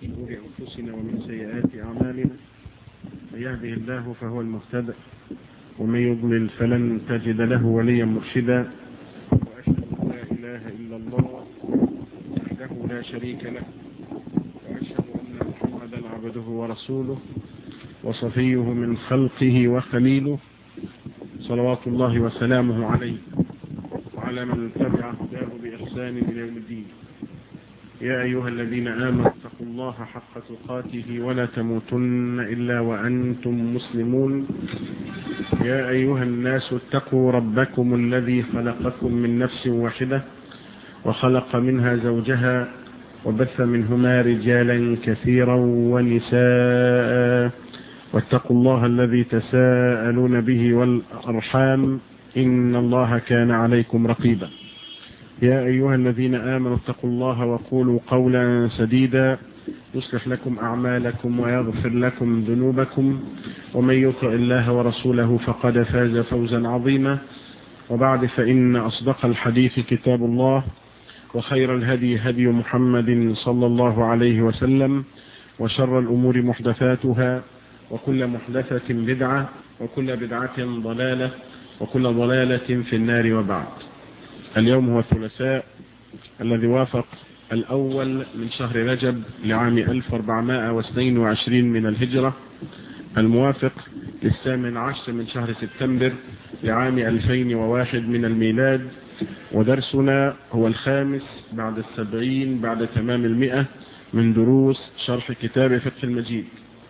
شرور أنفسنا ومن سيئات أعمالنا من يهده الله فهو المهتدى ومن يضلل فلن تجد له وليا مرشدا وأشهد أن لا إله إلا الله وحده لا شريك له وأشهد أن محمدا عبده ورسوله وصفيه من خلقه وخليله صلوات الله وسلامه عليه وعلى من تبع هداه بإحسان إلى يوم الدين يا أيها الذين آمنوا اتقوا الله حق تقاته ولا تموتن إلا وأنتم مسلمون يا أيها الناس اتقوا ربكم الذي خلقكم من نفس واحدة وخلق منها زوجها وبث منهما رجالا كثيرا ونساء واتقوا الله الذي تساءلون به والأرحام إن الله كان عليكم رقيبا يا أيها الذين آمنوا اتقوا الله وقولوا قولا سديدا يصلح لكم أعمالكم ويغفر لكم ذنوبكم ومن يطع الله ورسوله فقد فاز فوزا عظيما وبعد فإن أصدق الحديث كتاب الله وخير الهدي هدي محمد صلى الله عليه وسلم وشر الأمور محدثاتها وكل محدثة بدعة وكل بدعة ضلالة وكل ضلالة في النار وبعد اليوم هو الثلاثاء الذي وافق الأول من شهر رجب لعام 1422 من الهجرة الموافق للثامن عشر من شهر سبتمبر لعام 2001 من الميلاد ودرسنا هو الخامس بعد السبعين بعد تمام المئة من دروس شرح كتاب فتح المجيد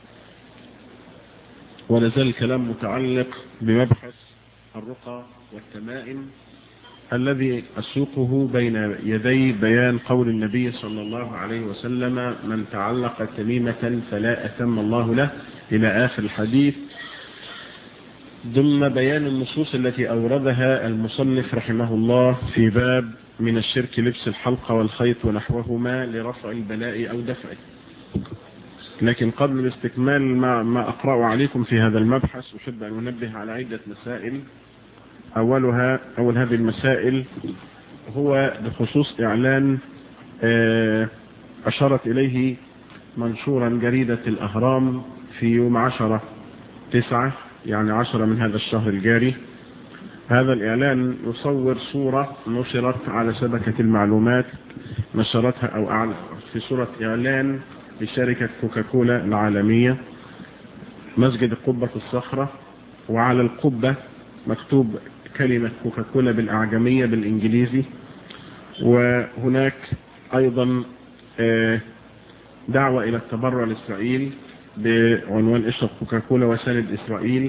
ولازال الكلام متعلق بمبحث الرقى والتمائم الذي أسوقه بين يدي بيان قول النبي صلى الله عليه وسلم من تعلق تميمة فلا أتم الله له إلى آخر الحديث ضمن بيان النصوص التي أوردها المصنف رحمه الله في باب من الشرك لبس الحلقة والخيط ونحوهما لرفع البلاء أو دفعه لكن قبل الاستكمال ما, ما أقرأ عليكم في هذا المبحث أحب أن أنبه على عدة مسائل أولها أول هذه المسائل هو بخصوص إعلان أشارت إليه منشورا جريدة الأهرام في يوم عشرة تسعة يعني عشرة من هذا الشهر الجاري هذا الإعلان يصور صورة نشرت على شبكة المعلومات نشرتها أو أعلى في صورة إعلان لشركة كوكاكولا العالمية مسجد قبة الصخرة وعلى القبة مكتوب كلمة كوكاكولا بالأعجمية بالإنجليزي وهناك أيضا دعوة إلى التبرع لإسرائيل بعنوان اشرب كوكاكولا وساند إسرائيل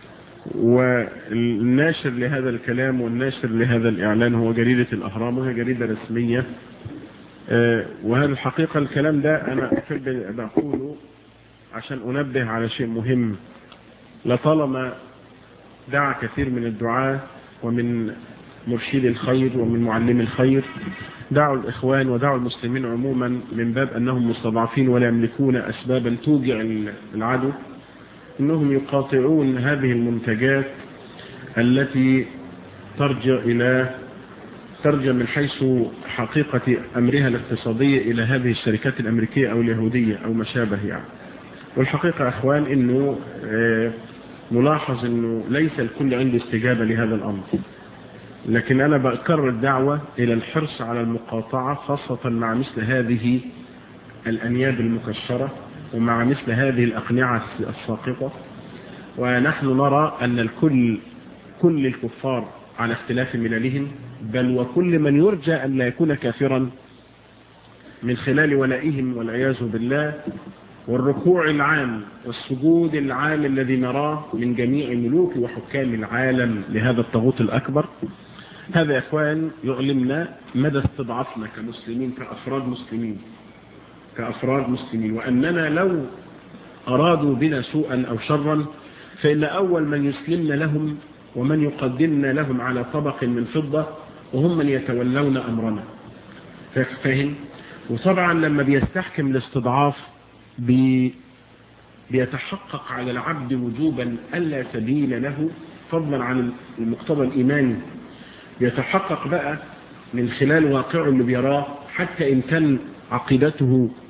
والناشر لهذا الكلام والناشر لهذا الإعلان هو جريدة الأهرام وهي جريدة رسمية وهذا الحقيقة الكلام ده أنا أحب أن أقوله عشان أنبه على شيء مهم لطالما دعا كثير من الدعاة ومن مرشد الخير ومن معلم الخير دعوا الإخوان ودعوا المسلمين عموما من باب أنهم مستضعفين ولا يملكون أسبابا توجع العدو أنهم يقاطعون هذه المنتجات التي ترجع إلى ترجع من حيث حقيقة أمرها الاقتصادية إلى هذه الشركات الأمريكية أو اليهودية أو ما شابه يعني والحقيقة أخوان أنه نلاحظ أنه ليس الكل عنده استجابة لهذا الأمر لكن أنا بكرر الدعوة إلى الحرص على المقاطعة خاصة مع مثل هذه الأنياب المكشرة ومع مثل هذه الأقنعة الساقطة ونحن نرى أن الكل كل الكفار على اختلاف مللهم بل وكل من يرجى أن لا يكون كافرا من خلال ولائهم والعياذ بالله والركوع العام والسجود العام الذي نراه من جميع ملوك وحكام العالم لهذا الطاغوت الأكبر هذا يا أخوان يعلمنا مدى استضعافنا كمسلمين كأفراد مسلمين كأفراد مسلمين وأننا لو أرادوا بنا سوءا أو شرا فإن أول من يسلمنا لهم ومن يقدمنا لهم على طبق من فضة وهم من يتولون أمرنا فاهم وطبعا لما بيستحكم الاستضعاف بي بيتحقق على العبد وجوبا ألا سبيل له فضلا عن المقتضى الإيماني بيتحقق بقى من خلال واقعه اللي بيراه حتى إن كان عقيدته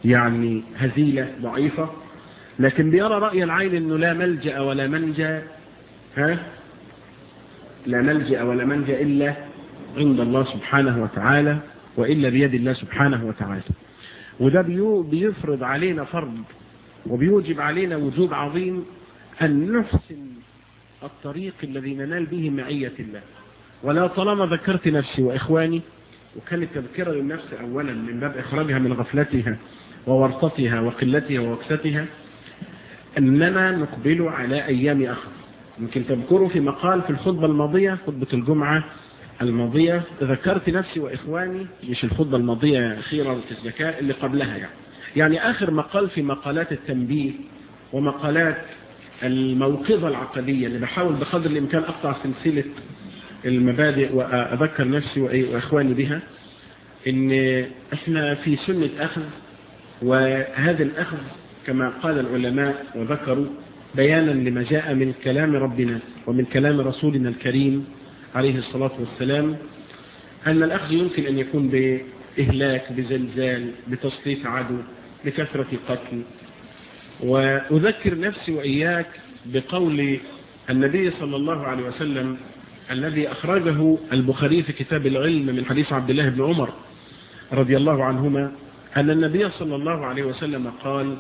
يعني هزيلة ضعيفة لكن بيرى رأي العين أنه لا ملجأ ولا منجا ها لا ملجأ ولا منجا إلا عند الله سبحانه وتعالى وإلا بيد الله سبحانه وتعالى وده بيفرض علينا فرض وبيوجب علينا وجوب عظيم أن نحسن الطريق الذي ننال به معية الله ولا طالما ذكرت نفسي وإخواني وكانت تذكرة للنفس أولا من باب إخراجها من غفلتها وورطتها وقلتها ووكستها أننا نقبل على أيام أخر يمكن تذكروا في مقال في الخطبة الماضية خطبة الجمعة الماضية ذكرت نفسي وإخواني مش الخطبة الماضية أخيرا في الزكاة اللي قبلها يعني يعني آخر مقال في مقالات التنبيه ومقالات الموقظة العقدية اللي بحاول بقدر الإمكان أقطع سلسلة المبادئ وأذكر نفسي وإخواني بها إن إحنا في سنة أخذ وهذا الأخذ كما قال العلماء وذكروا بيانا لما جاء من كلام ربنا ومن كلام رسولنا الكريم عليه الصلاة والسلام أن الأخذ يمكن أن يكون بإهلاك بزلزال بتسليط عدو بكثرة قتل وأذكر نفسي وإياك بقول النبي صلى الله عليه وسلم الذي أخرجه البخاري في كتاب العلم من حديث عبد الله بن عمر رضي الله عنهما أن النبي صلى الله عليه وسلم قال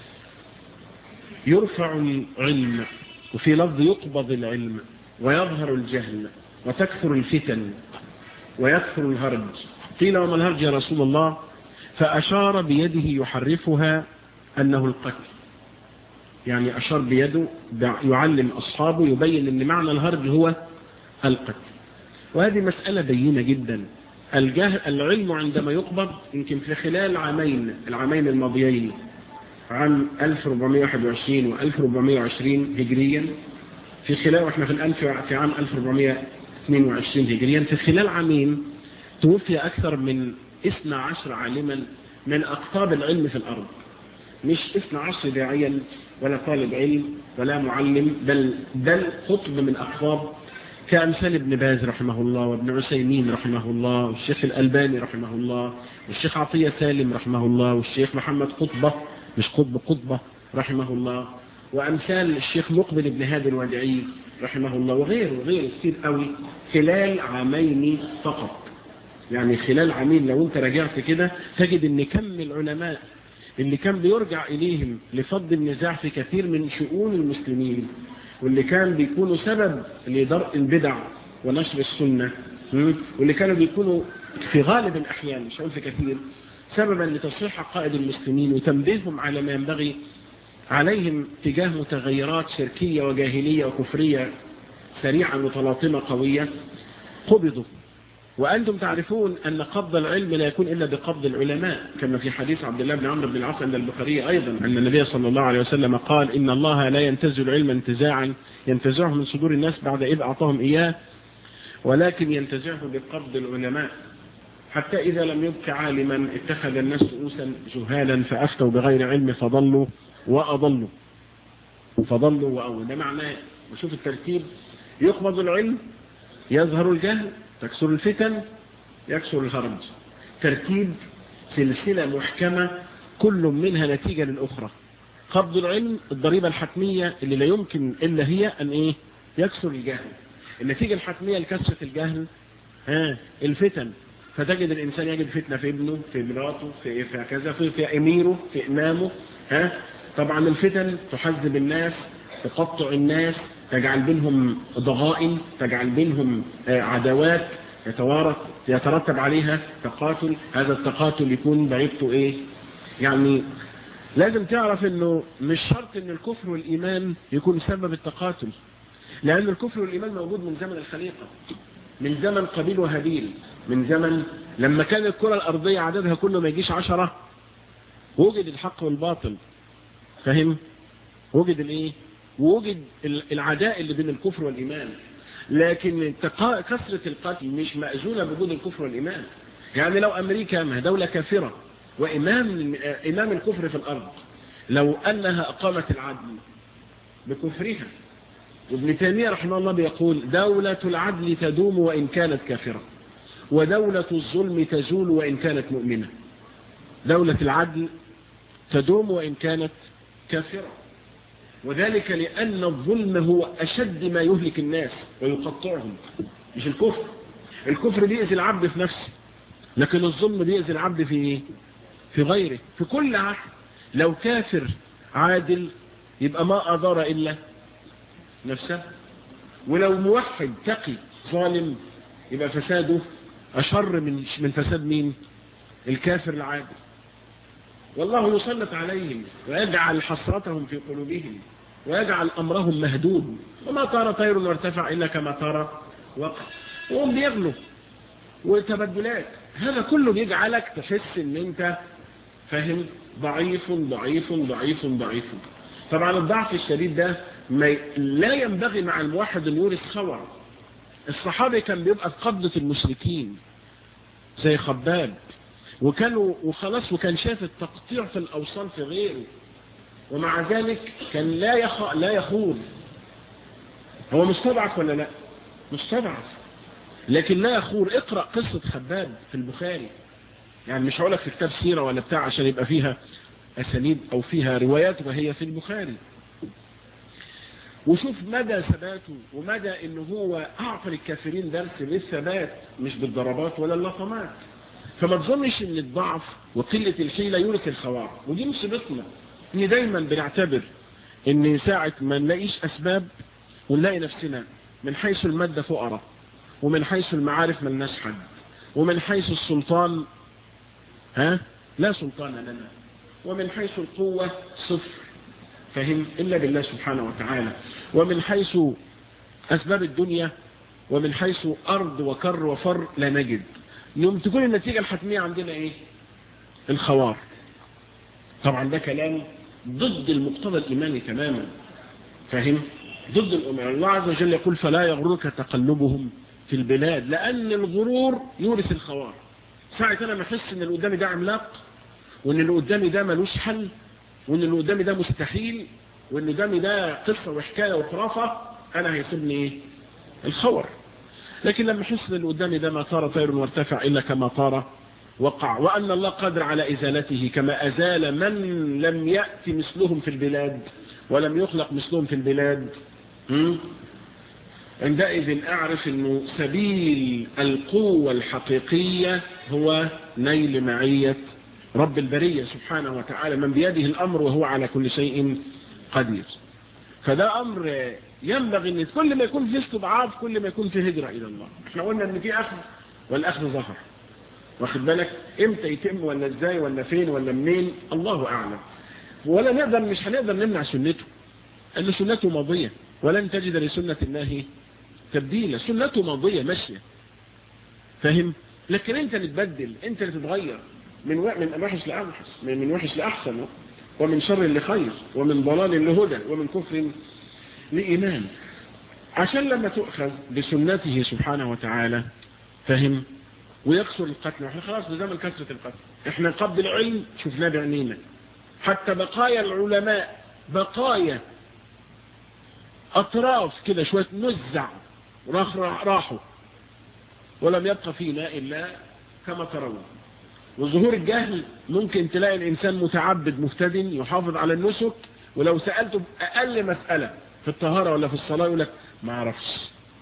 يرفع العلم وفي لفظ يقبض العلم ويظهر الجهل وتكثر الفتن ويكثر الهرج قيل وما الهرج يا رسول الله فأشار بيده يحرفها أنه القتل يعني أشار بيده يعلم أصحابه يبين أن معنى الهرج هو القتل وهذه مسألة بينة جدا الجهل العلم عندما يقبض يمكن في خلال عامين العامين الماضيين عام 1421 و 1420 هجريا في خلال واحنا في الألف في عام 1422 هجريا في خلال عامين توفي أكثر من 12 عالما من أقطاب العلم في الأرض مش 12 داعيا ولا طالب علم ولا معلم بل بل قطب من أقطاب كأمثال ابن باز رحمه الله وابن عسيمين رحمه الله والشيخ الألباني رحمه الله والشيخ عطية سالم رحمه الله والشيخ محمد قطبة مش قطب قطبة رحمه الله وأمثال الشيخ مقبل بن هادي الودعي رحمه الله وغيره وغيره كتير قوي خلال عامين فقط يعني خلال عامين لو انت رجعت كده تجد ان كم العلماء اللي كان بيرجع إليهم لفض النزاع في كثير من شؤون المسلمين واللي كان بيكونوا سبب لدرء البدع ونشر السنة واللي كانوا بيكونوا في غالب الأحيان مش هقول في كثير سببا لتصحيح عقائد المسلمين وتنبيههم على ما ينبغي عليهم تجاه متغيرات شركية وجاهلية وكفرية سريعة متلاطمة قوية قبضوا وأنتم تعرفون أن قبض العلم لا يكون إلا بقبض العلماء كما في حديث عبد الله بن عمرو بن العاص عند البخاري أيضا أن النبي صلى الله عليه وسلم قال إن الله لا ينتزع العلم انتزاعا ينتزعه من صدور الناس بعد إذ أعطاهم إياه ولكن ينتزعه بقبض العلماء حتى إذا لم يبق عالما اتخذ الناس رؤوسا جهالا فأفتوا بغير علم فضلوا وأضلوا فضلوا وأضلوا ده معناه وشوف الترتيب يقبض العلم يظهر الجهل تكسر الفتن يكسر الهرج ترتيب سلسلة محكمة كل منها نتيجة للأخرى قبض العلم الضريبة الحتمية اللي لا يمكن إلا هي أن إيه يكسر الجهل النتيجة الحتمية لكسرة الجهل ها الفتن فتجد الإنسان يجد فتنة في ابنه في مراته في في كذا في, في أميره في إمامه ها طبعا الفتن تحذب الناس تقطع الناس تجعل بينهم ضغائن تجعل بينهم عداوات يتوارث يترتب عليها تقاتل هذا التقاتل يكون بعيبته ايه يعني لازم تعرف انه مش شرط ان الكفر والايمان يكون سبب التقاتل لان الكفر والايمان موجود من زمن الخليقة من زمن قبيل وهابيل من زمن لما كان الكرة الارضية عددها كله ما يجيش عشرة وجد الحق والباطل فهم وجد الايه ووجد العداء اللي بين الكفر والإيمان لكن كثرة القتل مش مأزولة بوجود الكفر والإيمان يعني لو أمريكا ما دولة كافرة وإمام إمام الكفر في الأرض لو أنها أقامت العدل بكفرها وابن تيمية رحمه الله بيقول دولة العدل تدوم وإن كانت كافرة ودولة الظلم تزول وإن كانت مؤمنة دولة العدل تدوم وإن كانت كافرة وذلك لأن الظلم هو أشد ما يهلك الناس ويقطعهم مش الكفر الكفر بيأذي العبد في نفسه لكن الظلم بيأذي العبد في ايه في غيره في كل عبد لو كافر عادل يبقى ما أضار إلا نفسه ولو موحد تقي ظالم يبقى فساده أشر من من فساد مين الكافر العادل والله يسلط عليهم ويجعل حسرتهم في قلوبهم ويجعل أمرهم مهدود وما طار طير وارتفع إلا كما طار وقع وهم بيغلوا وتبدلات هذا كله بيجعلك تحس ان انت فاهم ضعيف ضعيف ضعيف ضعيف طبعا الضعف الشديد ده ما لا ينبغي مع الموحد ان يورث خور الصحابي كان بيبقى في قبضة المشركين زي خباب وكانوا وخلاص وكان شاف التقطيع في الأوصال في غيره ومع ذلك كان لا يخ... لا يخون هو مستضعف ولا لا مستضعف لكن لا يخور اقرأ قصة خباب في البخاري يعني مش هقولك في كتاب سيرة ولا بتاع عشان يبقى فيها أسانيد أو فيها روايات وهي في البخاري وشوف مدى ثباته ومدى انه هو اعطى للكافرين درس للثبات مش بالضربات ولا اللطمات فما تظنش ان الضعف وقلة الحيلة يورث الخواطر ودي مصيبتنا ان دايما بنعتبر ان ساعة ما نلاقيش اسباب ونلاقي نفسنا من حيث المادة فقراء ومن حيث المعارف ملناش حد ومن حيث السلطان ها لا سلطان لنا ومن حيث القوة صفر فهم إلا بالله سبحانه وتعالى ومن حيث أسباب الدنيا ومن حيث أرض وكر وفر لا نجد يوم تكون النتيجة الحتمية عندنا إيه الخوار طبعا ده كلام ضد المقتضى الإيماني تماما فهم ضد الأمر الله عز وجل يقول فلا يغرك تقلبهم في البلاد لأن الغرور يورث الخوار ساعة أنا ما أحس إن اللي قدامي ده عملاق وإن اللي قدامي ده ملوش حل وإن اللي قدامي ده مستحيل وإن قدامي ده قصة وحكاية وخرافة أنا هيصيبني إيه الخور لكن لما أحس إن اللي قدامي ده ما طار طير وارتفع إلا كما طار وقع وأن الله قادر على إزالته كما أزال من لم يأتي مثلهم في البلاد ولم يخلق مثلهم في البلاد عندئذ أعرف أنه سبيل القوة الحقيقية هو نيل معية رب البرية سبحانه وتعالى من بيده الأمر وهو على كل شيء قدير فده أمر ينبغي أن كل ما يكون في استضعاف كل ما يكون في هجرة إلى الله احنا قلنا أن في أخذ والأخذ ظهر واخد بالك امتى يتم ولا ازاي ولا فين ولا منين الله أعلم ولا نقدر مش هنقدر نمنع سنته أن سنته ماضية ولن تجد لسنة الله تبديلا سنته ماضية ماشية فاهم لكن انت اللي تبدل انت اللي تتغير من من وحش لأوحش من وحش لأحسن ومن شر لخير ومن ضلال لهدى ومن كفر لإيمان عشان لما تؤخذ بسنته سبحانه وتعالى فهم ويكسر القتل احنا خلاص بزمن كسرة القتل احنا قبل العلم شفناه بعينينا حتى بقايا العلماء بقايا أطراف كده شوية نزع راحوا ولم يبقى فينا إلا كما ترون وظهور الجهل ممكن تلاقي الإنسان متعبد مفتدن يحافظ على النسك ولو سألته أقل مسألة في الطهارة ولا في الصلاة يقول لك ما عرفش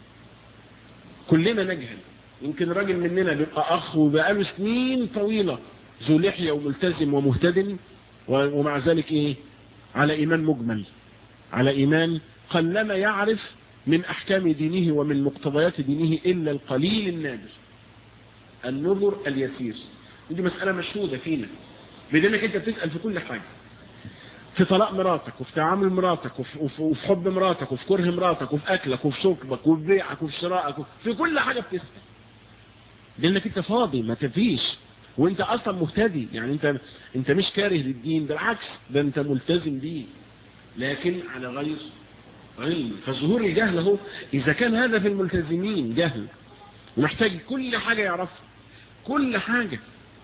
كلنا نجهل يمكن راجل مننا بيبقى أخ وبقاله سنين طويلة ذو لحية وملتزم ومهتدن ومع ذلك إيه على إيمان مجمل على إيمان قلما يعرف من أحكام دينه ومن مقتضيات دينه إلا القليل النادر النظر اليسير دي مسألة مشهودة فينا بدينك أنت بتسأل في كل حاجة في طلاق مراتك وفي تعامل مراتك وفي, وفي حب مراتك وفي كره مراتك وفي أكلك وفي شربك وفي بيعك وفي شرائك في كل حاجة بتسأل لأنك أنت فاضي ما تفيش وانت اصلا مهتدي يعني انت انت مش كاره للدين بالعكس ده انت ملتزم بيه لكن على غير علم فظهور الجهل هو إذا كان هذا في الملتزمين جهل ومحتاج كل حاجة يعرفها كل حاجة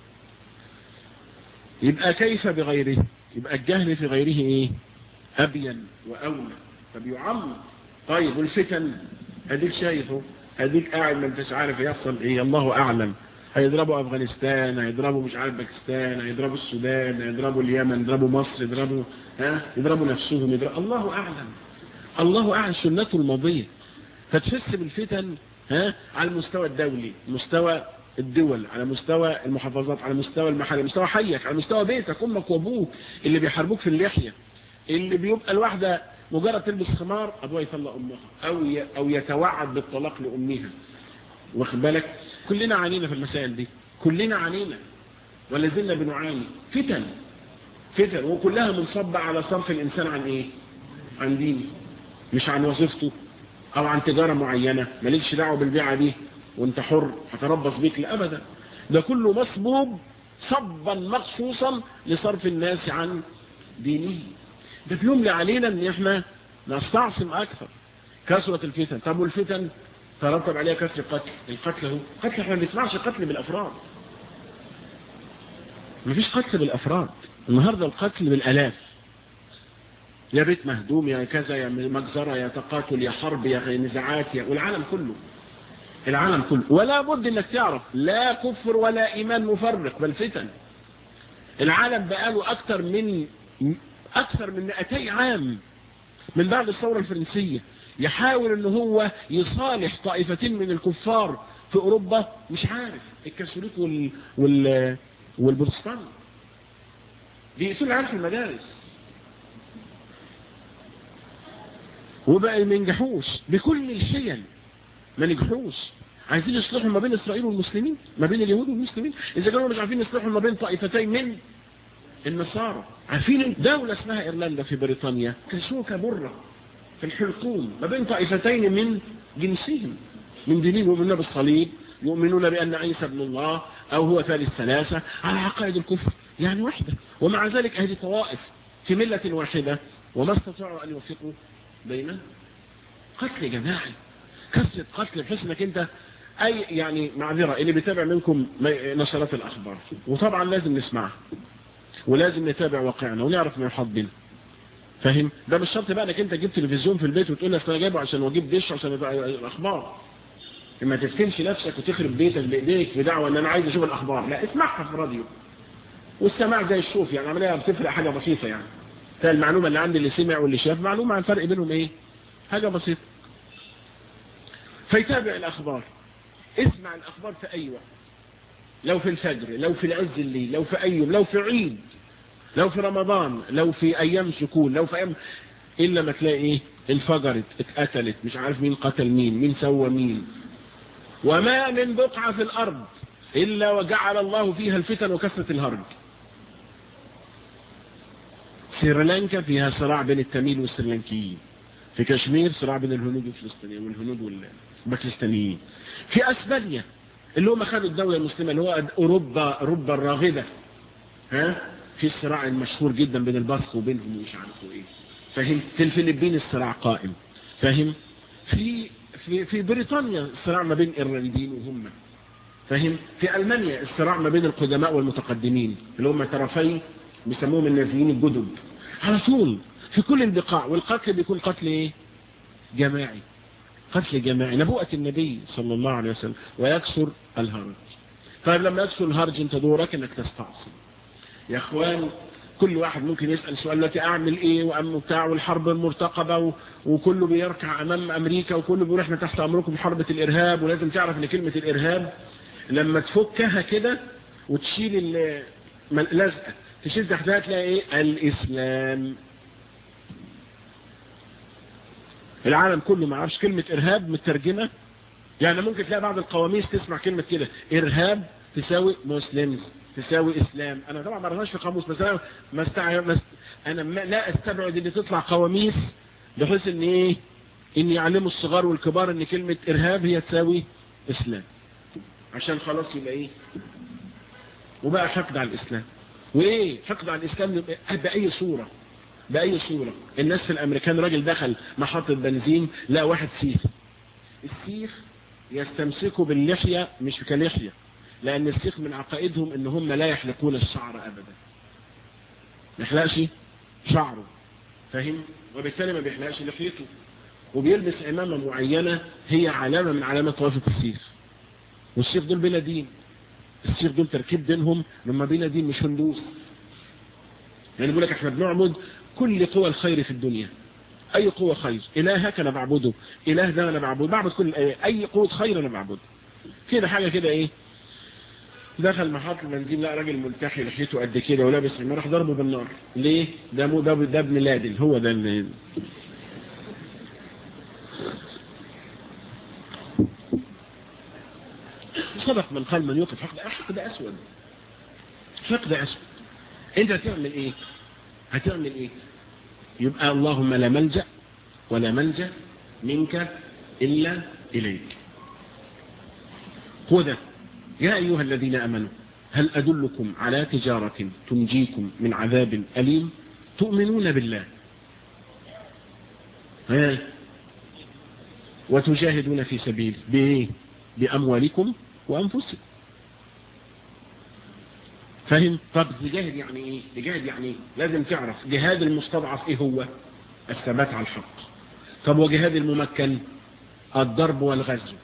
يبقى كيف بغيره يبقى الجهل في غيره ايه أبين وأولى فبيعم طيب والفتن هديك شايفه هديك قاعد ما انتش عارف يحصل ايه الله أعلم هيضربوا افغانستان هيضربوا مش عارف باكستان هيضربوا السودان هيضربوا اليمن يضربوا مصر يضربوا ها يضربوا نفسهم يضربوا الله اعلم الله اعلم سنته الماضيه فتحس بالفتن ها على المستوى الدولي مستوى الدول على مستوى المحافظات على مستوى المحل مستوى حيك على مستوى بيتك امك وابوك اللي بيحاربوك في اللحيه اللي بيبقى الواحده مجرد تلبس خمار ابوها يطلق امها او او يتوعد بالطلاق لامها واخد بالك كلنا عانينا في المسائل دي كلنا عانينا ولا زلنا بنعاني فتن فتن وكلها منصبة على صرف الانسان عن ايه عن دينه مش عن وظيفته او عن تجارة معينة مالكش دعوه بالبيعة دي وانت حر هتربص بيك لابدا ده كله مصبوب صبا مخصوصا لصرف الناس عن دينه ده بيملي علينا ان احنا نستعصم اكثر كثرة الفتن طب والفتن ترتب عليها كثر قتل القتل هو قتل احنا ما بنسمعش قتل بالافراد مفيش قتل بالافراد النهاردة القتل بالالاف يا بيت مهدوم يا كذا يا مجزرة يا تقاتل يا حرب يا نزاعات يا والعالم كله العالم كله ولا بد انك تعرف لا كفر ولا ايمان مفرق بل فتن العالم بقاله اكتر من اكثر من 200 عام من بعد الثورة الفرنسية يحاول ان هو يصالح طائفتين من الكفار في اوروبا مش عارف الكاثوليك وال وال والبروتستانت بيقتلوا العالم في المدارس وبقى ما ينجحوش بكل الحيل ما نجحوش عايزين يصلحوا ما بين اسرائيل والمسلمين ما بين اليهود والمسلمين اذا كانوا مش عارفين يصلحوا ما بين طائفتين من النصارى عارفين دولة اسمها ايرلندا في بريطانيا كشوكة مرة في الحلقوم ما بين طائفتين من جنسهم من دينين يؤمنون بالصليب يؤمنون بأن عيسى ابن الله أو هو ثالث ثلاثة على عقائد الكفر يعني واحدة ومع ذلك هذه طوائف في ملة واحدة وما استطاعوا أن يوفقوا بينهم قتل جماعي كثرة قتل بحيث انك انت اي يعني معذرة اللي بيتابع منكم نشرات الاخبار وطبعا لازم نسمعها ولازم نتابع واقعنا ونعرف ما يحط بنا فاهم ده مش شرط بقى انك انت جبت تلفزيون في البيت وتقول لك انا جايبه عشان اجيب دش عشان الاخبار ما تفتنش نفسك وتخرب بيتك بايديك بدعوه ان انا عايز اشوف الاخبار لا اسمعها في الراديو والسماع زي الشوف يعني عمليه بتفرق حاجه بسيطه يعني فالمعلومه اللي عند اللي سمع واللي شاف معلومه عن الفرق بينهم ايه حاجه بسيطه فيتابع الاخبار اسمع الاخبار في اي وقت لو في الفجر لو في العز الليل لو في اي يوم لو في عيد لو في رمضان لو في ايام سكون لو في ايام الا ما تلاقي ايه انفجرت اتقتلت مش عارف مين قتل مين مين سوى مين وما من بقعة في الارض الا وجعل الله فيها الفتن وكثرة الهرج سريلانكا فيها صراع بين التميل والسريلانكيين في كشمير صراع بين الهنود والفلسطينيين والهنود والباكستانيين في اسبانيا اللي هم خدوا الدولة المسلمة اللي هو اوروبا اوروبا الراغبة ها في الصراع المشهور جدا بين الباسك وبينهم ومش عارف ايه فاهم في الفلبين الصراع قائم فاهم في في في بريطانيا الصراع ما بين الإيرلنديين وهم فاهم في ألمانيا الصراع ما بين القدماء والمتقدمين اللي هم طرفين بيسموهم النازيين الجدد على طول في كل البقاع والقتل بيكون قتل ايه جماعي قتل جماعي نبوءة النبي صلى الله عليه وسلم ويكسر الهرج طيب لما يكسر الهرج انت دورك انك تستعصم يا اخوان كل واحد ممكن يسأل سؤال التي اعمل ايه وام بتاع والحرب المرتقبة و... وكله بيركع امام امريكا وكله بيقول احنا تحت امركم حربة الارهاب ولازم تعرف ان كلمة الارهاب لما تفكها كده وتشيل اللزقة تشيل تحتها تلاقي ايه الاسلام العالم كله ما عرفش كلمة ارهاب مترجمة يعني ممكن تلاقي بعض القواميس تسمع كلمة كده ارهاب تساوي مسلم تساوي اسلام انا طبعا ما رهناش في قاموس بس انا ما استع... ما است... انا ما... لا استبعد ان تطلع قواميس بحيث ان ايه ان يعلموا الصغار والكبار ان كلمة ارهاب هي تساوي اسلام عشان خلاص يبقى ايه وبقى حقد على الاسلام وايه حقد على الاسلام باي صورة باي صورة الناس في الامريكان راجل دخل محطة بنزين لا واحد سيخ السيخ يستمسكوا باللحية مش كلحية لأن السيخ من عقائدهم ان هم لا يحلقون الشعر أبدا ما يحلقش شعره فاهم وبالتالي ما بيحلقش لحيته وبيلبس عمامة معينة هي علامة من علامات طوائف السيخ والسيخ دول بلا دين الشيخ دول تركيب دينهم لما بينا دين مش هندوس يعني بيقول لك احنا بنعبد كل قوى الخير في الدنيا اي قوة خير الهك انا بعبده اله ده انا بعبده بعبد كل اي قوة خير انا بعبده كده حاجة كده ايه دخل محط المنزل لا راجل ملتحي لحيته قد كده ولابس ما راح ضربه بالنار ليه ده مو ده, ده ابن لادن هو ده اللي سبق من قال من يوقف حقد حقد اسود حقد اسود انت هتعمل ايه هتعمل ايه يبقى اللهم لا ملجأ ولا منجا منك إلا إليك هو ده يا أيها الذين أمنوا هل أدلكم على تجارة تنجيكم من عذاب أليم تؤمنون بالله ها وتجاهدون في سبيل بإيه بأموالكم وأنفسكم فهم طب تجاهد يعني ايه تجاهد يعني ايه لازم تعرف جهاد المستضعف ايه هو الثبات على الحق طب وجهاد الممكن الضرب والغزو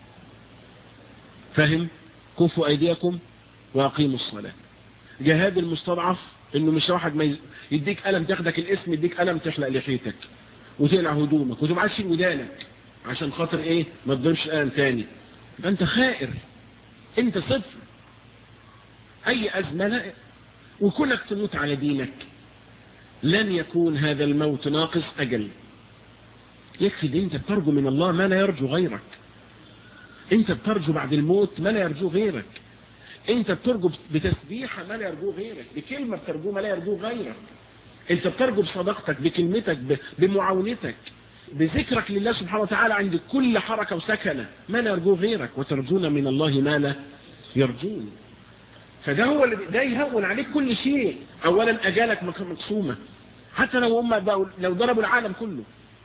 فهم كفوا ايديكم واقيموا الصلاة جهاد المستضعف انه مش واحد ما يديك قلم تاخدك الاسم يديك قلم تحلق لحيتك وتقلع هدومك وتبقى عايش ودانك عشان خاطر ايه ما تضربش قلم تاني انت خائر انت صفر اي ازمة لا وكلك تموت على دينك لن يكون هذا الموت ناقص اجل يكفي دي انت بترجو من الله ما لا يرجو غيرك انت بترجو بعد الموت ما لا يرجو غيرك انت بترجو بتسبيحة ما لا يرجو غيرك بكلمة بترجو ما لا يرجو غيرك انت بترجو بصداقتك بكلمتك بمعاونتك بذكرك لله سبحانه وتعالى عند كل حركة وسكنة ما لا يرجو غيرك وترجون من الله ما لا يرجون فده هو اللي ده يهون عليك كل شيء اولا اجالك مقسومة حتى لو هم لو ضربوا العالم كله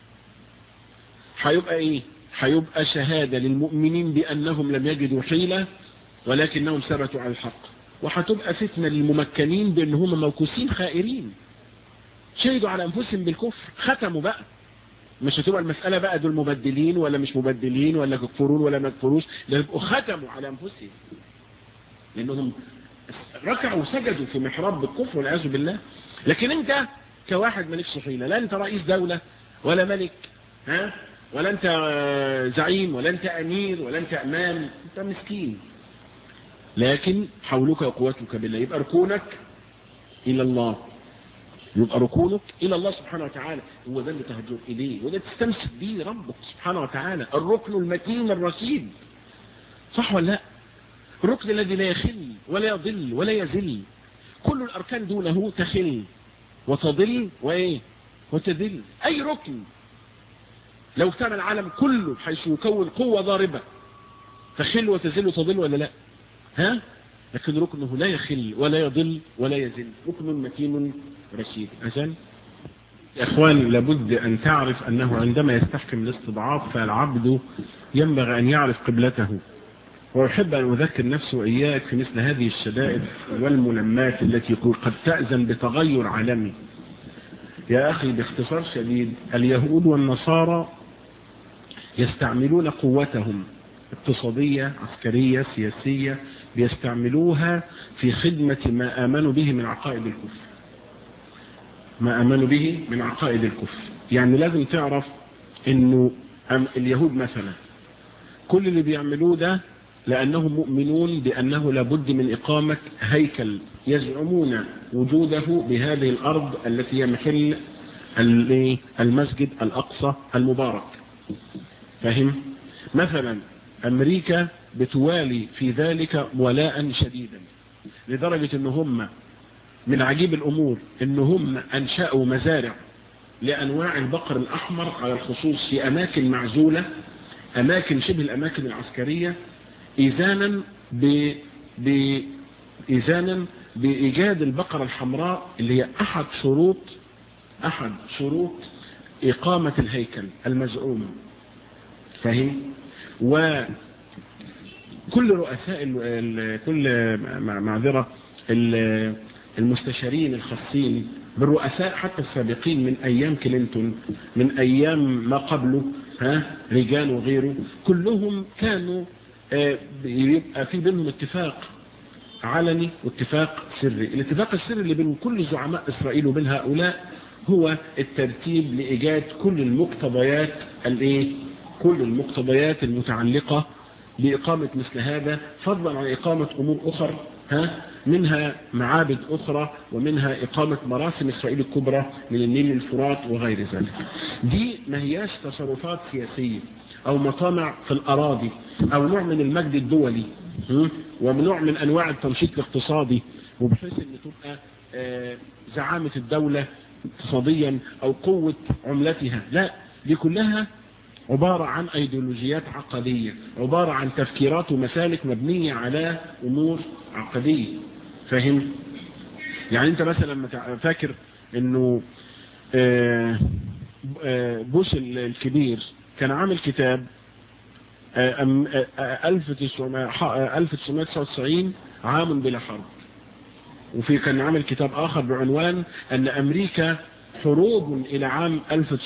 هيبقى ايه هيبقى شهادة للمؤمنين بانهم لم يجدوا حيلة ولكنهم ثبتوا على الحق وهتبقى فتنة للممكنين بان هم موكوسين خائرين شهدوا على انفسهم بالكفر ختموا بقى مش هتبقى المسألة بقى دول مبدلين ولا مش مبدلين ولا يكفرون ولا ما يكفروش يبقوا ختموا على انفسهم لانهم ركعوا وسجدوا في محراب بالكفر والعياذ بالله لكن انت كواحد مالكش حيلة لا انت رئيس دولة ولا ملك ها ولا انت زعيم ولا انت امير ولا انت امام انت مسكين لكن حولك وقوتك بالله يبقى ركونك الى الله يبقى ركونك الى الله سبحانه وتعالى هو ده اللي تهجر اليه وده تستمسك به ربك سبحانه وتعالى الركن المتين الرشيد صح ولا لا الركن الذي لا يخل ولا يضل ولا يزل كل الاركان دونه تخل وتضل وايه وتذل اي ركن لو كان العالم كله حيث يكون قوة ضاربة تخل وتزل وتضل ولا لا ها لكن ركنه لا يخل ولا يضل ولا يزل ركن متين رشيد عشان يا اخوان لابد ان تعرف انه عندما يستحكم الاستضعاف فالعبد ينبغي ان يعرف قبلته وأحب أن أذكر نفسي وإياك في مثل هذه الشدائد والملمات التي قد تأذن بتغير عالمي يا أخي باختصار شديد اليهود والنصارى يستعملون قوتهم اقتصادية عسكرية سياسية بيستعملوها في خدمة ما آمنوا به من عقائد الكفر ما آمنوا به من عقائد الكفر يعني لازم تعرف انه اليهود مثلا كل اللي بيعملوه ده لأنهم مؤمنون بأنه لابد من إقامة هيكل يزعمون وجوده بهذه الأرض التي هي محل المسجد الأقصى المبارك فهم مثلا أمريكا بتوالي في ذلك ولاء شديدا لدرجة أن هم من عجيب الأمور أن هم أنشأوا مزارع لأنواع البقر الأحمر على الخصوص في أماكن معزولة أماكن شبه الأماكن العسكرية إذانا ب... ب... إذانا بإيجاد البقرة الحمراء اللي هي أحد شروط أحد شروط إقامة الهيكل المزعوم فهم وكل رؤساء ال... كل معذرة المستشارين الخاصين بالرؤساء حتى السابقين من أيام كلينتون من أيام ما قبله ها رجال وغيره كلهم كانوا يبقى في بينهم اتفاق علني واتفاق سري الاتفاق السري اللي بين كل زعماء إسرائيل وبين هؤلاء هو الترتيب لإيجاد كل المقتضيات الايه كل المقتضيات المتعلقة بإقامة مثل هذا فضلا عن إقامة أمور أخرى ها منها معابد أخرى ومنها إقامة مراسم إسرائيل الكبرى من النيل للفرات وغير ذلك دي ما هياش تصرفات سياسية أو مطامع في الأراضي أو نوع من المجد الدولي ونوع من أنواع التنشيط الاقتصادي وبحيث أن تبقى زعامة الدولة اقتصاديا أو قوة عملتها لا دي كلها عبارة عن ايديولوجيات عقدية عبارة عن تفكيرات ومسالك مبنية على امور عقدية فاهم يعني انت مثلا فاكر انه بوش الكبير كان عامل كتاب 1999 عام بلا حرب وفي كان عامل كتاب اخر بعنوان ان امريكا حروب الى عام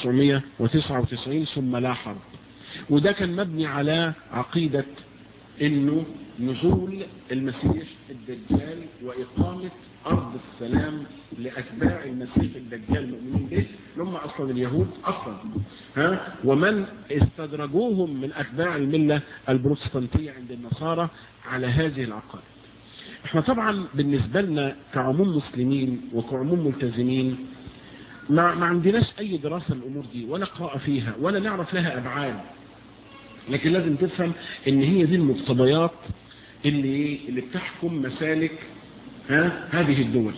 1999 ثم لا حرب وده كان مبني على عقيدة انه نزول المسيح الدجال واقامة ارض السلام لاتباع المسيح الدجال المؤمنين به هم اصلا اليهود اصلا ها ومن استدرجوهم من اتباع الملة البروتستانتية عند النصارى على هذه العقائد احنا طبعا بالنسبة لنا كعموم مسلمين وكعموم ملتزمين ما, ما عندناش اي دراسة الامور دي ولا قراءة فيها ولا نعرف لها ابعاد لكن لازم تفهم ان هي دي المقتضيات اللي اللي بتحكم مسالك ها هذه الدول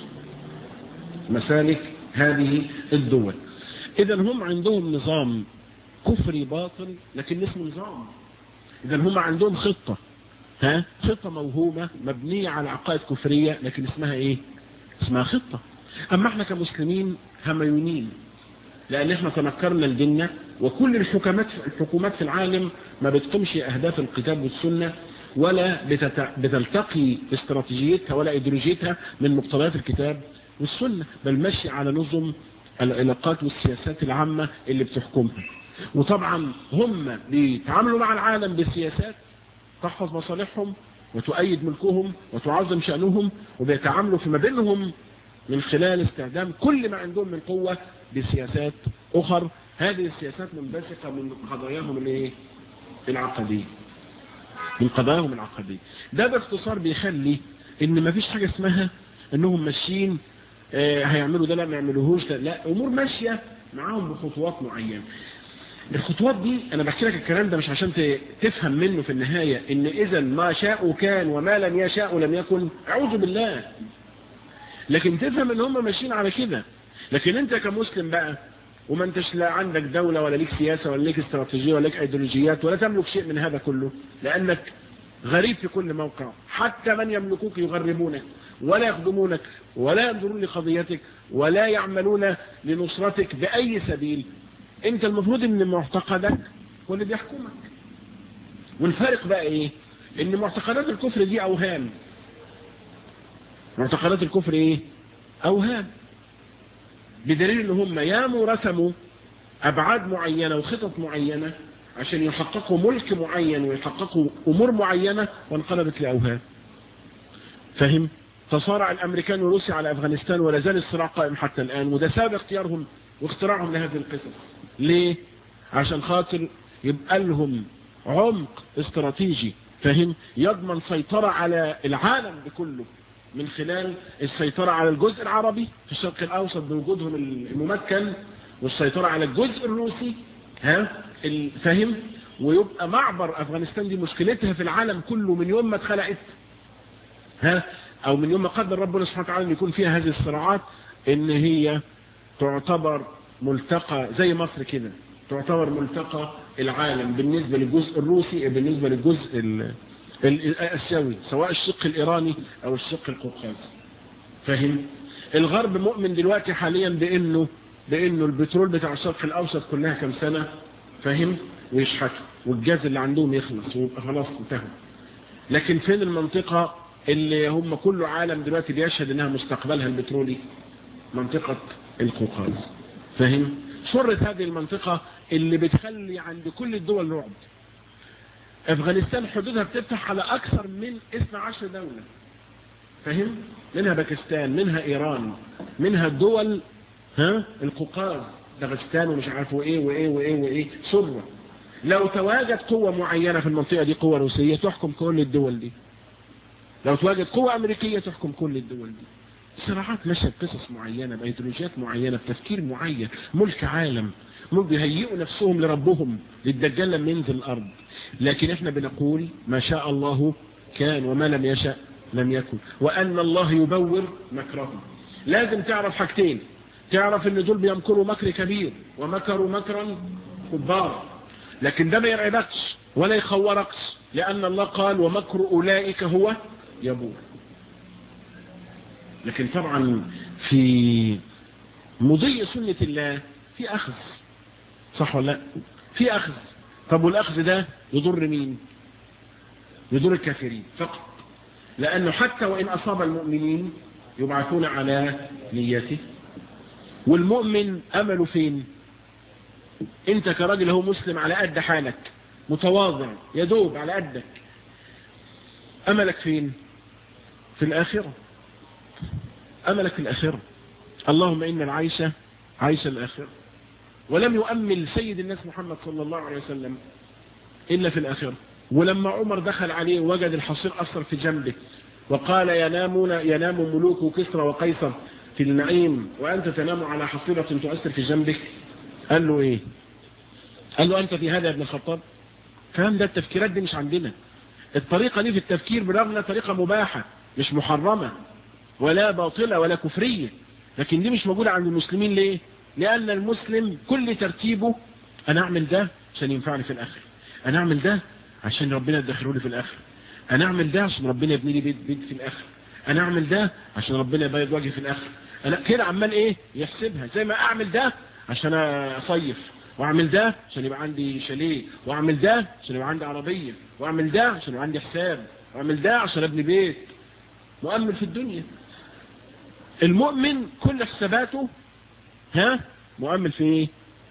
مسالك هذه الدول اذا هم عندهم نظام كفري باطل لكن اسمه نظام اذا هم عندهم خطة ها خطة موهومة مبنية على عقائد كفرية لكن اسمها ايه اسمها خطة اما احنا كمسلمين هميونين لان احنا تنكرنا الجنة وكل الحكومات الحكومات في العالم ما بتقومش اهداف الكتاب والسنة ولا بتلتقي استراتيجيتها ولا ايديولوجيتها من مقتضيات الكتاب والسنة بل ماشي على نظم العلاقات والسياسات العامة اللي بتحكمها وطبعا هم بيتعاملوا مع العالم بسياسات تحفظ مصالحهم وتؤيد ملكهم وتعظم شأنهم وبيتعاملوا فيما بينهم من خلال استخدام كل ما عندهم من قوة بسياسات أخر هذه السياسات منبثقة من قضاياهم الايه العقدية من قضاياهم العقدية ده باختصار بيخلي ان ما فيش حاجة اسمها انهم ماشيين آه هيعملوا ده لا ما يعملوهوش لا امور ماشية معاهم بخطوات معينة الخطوات دي انا بحكي لك الكلام ده مش عشان تفهم منه في النهاية ان اذا ما شاءوا كان وما لم يشاء لم يكن اعوذ بالله لكن تفهم ان هم ماشيين على كده لكن انت كمسلم بقى وما انتش لا عندك دولة ولا ليك سياسة ولا ليك استراتيجية ولا ليك ايديولوجيات ولا تملك شيء من هذا كله لانك غريب في كل موقع حتى من يملكوك يغربونك ولا يخدمونك ولا ينظرون لقضيتك ولا يعملون لنصرتك بأي سبيل انت المفروض ان معتقدك هو اللي بيحكمك والفارق بقى ايه ان معتقدات الكفر دي اوهام معتقدات الكفر ايه اوهام بدليل ان هم ياموا رسموا ابعاد معينة وخطط معينة عشان يحققوا ملك معين ويحققوا امور معينة وانقلبت لاوهام فهم تصارع الامريكان وروسيا على افغانستان ولا زال الصراع قائم حتى الان وده سبب اختيارهم واختراعهم لهذه القصص ليه عشان خاطر يبقى لهم عمق استراتيجي فهم يضمن سيطرة على العالم بكله من خلال السيطرة على الجزء العربي في الشرق الاوسط بوجودهم الممكن والسيطرة على الجزء الروسي ها فهم ويبقى معبر افغانستان دي مشكلتها في العالم كله من يوم ما اتخلقت ها او من يوم ما قدر ربنا سبحانه وتعالى ان يكون فيها هذه الصراعات ان هي تعتبر ملتقى زي مصر كده تعتبر ملتقى العالم بالنسبة للجزء الروسي بالنسبة للجزء الاسيوي سواء الشق الايراني او الشق القوقازي فاهم الغرب مؤمن دلوقتي حاليا بانه بانه البترول بتاع الشرق الاوسط كلها كم سنة فاهم ويشحتوا والجاز اللي عندهم يخلص ويبقى خلاص انتهى لكن فين المنطقة اللي هم كل عالم دلوقتي بيشهد انها مستقبلها البترولي منطقة القوقاز فاهم شرة هذه المنطقة اللي بتخلي عند كل الدول رعب افغانستان حدودها بتفتح على اكثر من 12 دولة فهم منها باكستان منها ايران منها الدول ها القوقاز دغستان ومش عارفوا ايه وايه وايه وايه سره لو تواجد قوة معينة في المنطقة دي قوة روسية تحكم كل الدول دي لو تواجد قوة أمريكية تحكم كل الدول دي صراعات مشهد قصص معينة بأيديولوجيات معينة بتفكير معين ملك عالم هم بيهيئوا نفسهم لربهم للدجال لما ينزل الأرض لكن احنا بنقول ما شاء الله كان وما لم يشاء لم يكن وأن الله يبور مكرهم لازم تعرف حاجتين تعرف ان دول بيمكروا مكر كبير ومكروا مكرا كبارا لكن ده ما يرعبكش ولا يخوركش لأن الله قال ومكر أولئك هو يبور لكن طبعا في مضي سنة الله في أخذ صح ولا لا في أخذ طب والأخذ ده يضر مين يضر الكافرين فقط لأنه حتى وإن أصاب المؤمنين يبعثون على نيته والمؤمن أمله فين انت كراجل هو مسلم على قد حالك متواضع يدوب على قدك أملك فين في الآخرة أملك في الآخرة اللهم إن العيش عيش الآخرة ولم يؤمل سيد الناس محمد صلى الله عليه وسلم إلا في الآخرة ولما عمر دخل عليه وجد الحصير أثر في جنبه وقال ينامون ينام ملوك كسرى وقيصر في النعيم وأنت تنام على حصيرة تؤثر في جنبك قال له إيه قال له أنت في هذا يا ابن الخطاب فهم ده التفكيرات دي مش عندنا الطريقة دي في التفكير برغم طريقة مباحة مش محرمة ولا باطلة ولا كفرية لكن دي مش موجودة عند المسلمين ليه لأن المسلم كل ترتيبه أنا أعمل ده عشان ينفعني في الآخر أنا أعمل ده عشان ربنا يدخله لي في الآخر أنا أعمل ده عشان ربنا يبني لي بيت, بيت في الآخر أنا أعمل ده عشان ربنا يبيض وجهي في الآخر أنا كده عمال إيه يحسبها زي ما أعمل ده عشان أصيف واعمل ده عشان يبقى عندي شاليه واعمل ده عشان يبقى عندي عربية واعمل ده عشان يبقى عندي حساب واعمل ده عشان ابني بيت مؤمن في الدنيا المؤمن كل حساباته ها مؤمن في ايه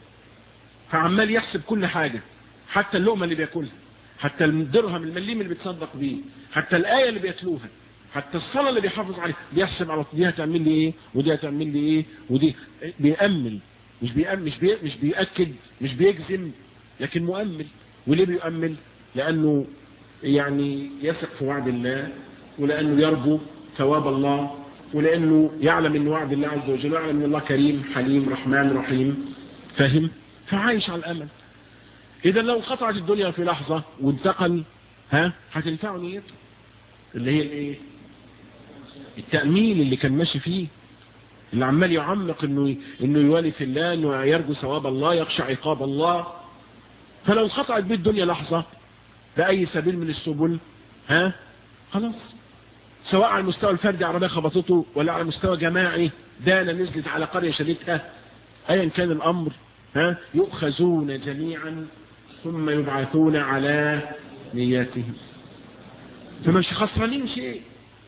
فعمال يحسب كل حاجة حتى اللقمة اللي بياكلها حتى الدرهم المليم اللي بيتصدق بيه حتى الآية اللي بيتلوها حتى الصلاة اللي بيحافظ عليها بيحسب على دي هتعمل لي ايه ودي هتعمل لي ايه ودي بيأمل مش بيأمل مش, بي... مش بيأكد مش بيجزم لكن مؤمل وليه بيؤمل لأنه يعني يثق في وعد الله ولأنه يرجو ثواب الله ولأنه يعلم أن وعد الله عز وجل ويعلم أن الله كريم حليم رحمن رحيم فاهم فعايش على الأمل إذا لو انقطعت الدنيا في لحظة وانتقل ها هتنفعه نيته اللي هي الايه التأمين اللي كان ماشي فيه اللي عمال يعمق انه انه يوالي في الله انه يرجو ثواب الله يخشى عقاب الله فلو انقطعت بيه الدنيا لحظة بأي سبيل من السبل ها خلاص سواء على المستوى الفردي عربية خبطته ولا على مستوى جماعي دانة نزلت على قرية شديدها ايا كان الامر ها يؤخذون جميعا ثم يبعثون على نياتهم فمش خسرانين شيء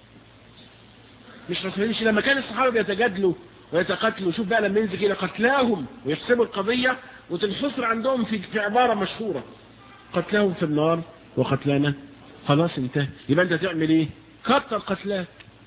مش خسرانين شيء لما كان الصحابة بيتجادلوا ويتقاتلوا شوف بقى لما ينزل كده قتلاهم ويحسبوا القضية وتنحصر عندهم في, في عبارة مشهورة قتلاهم في النار وقتلانا خلاص انتهى يبقى انت تعمل ايه كتر قتلاك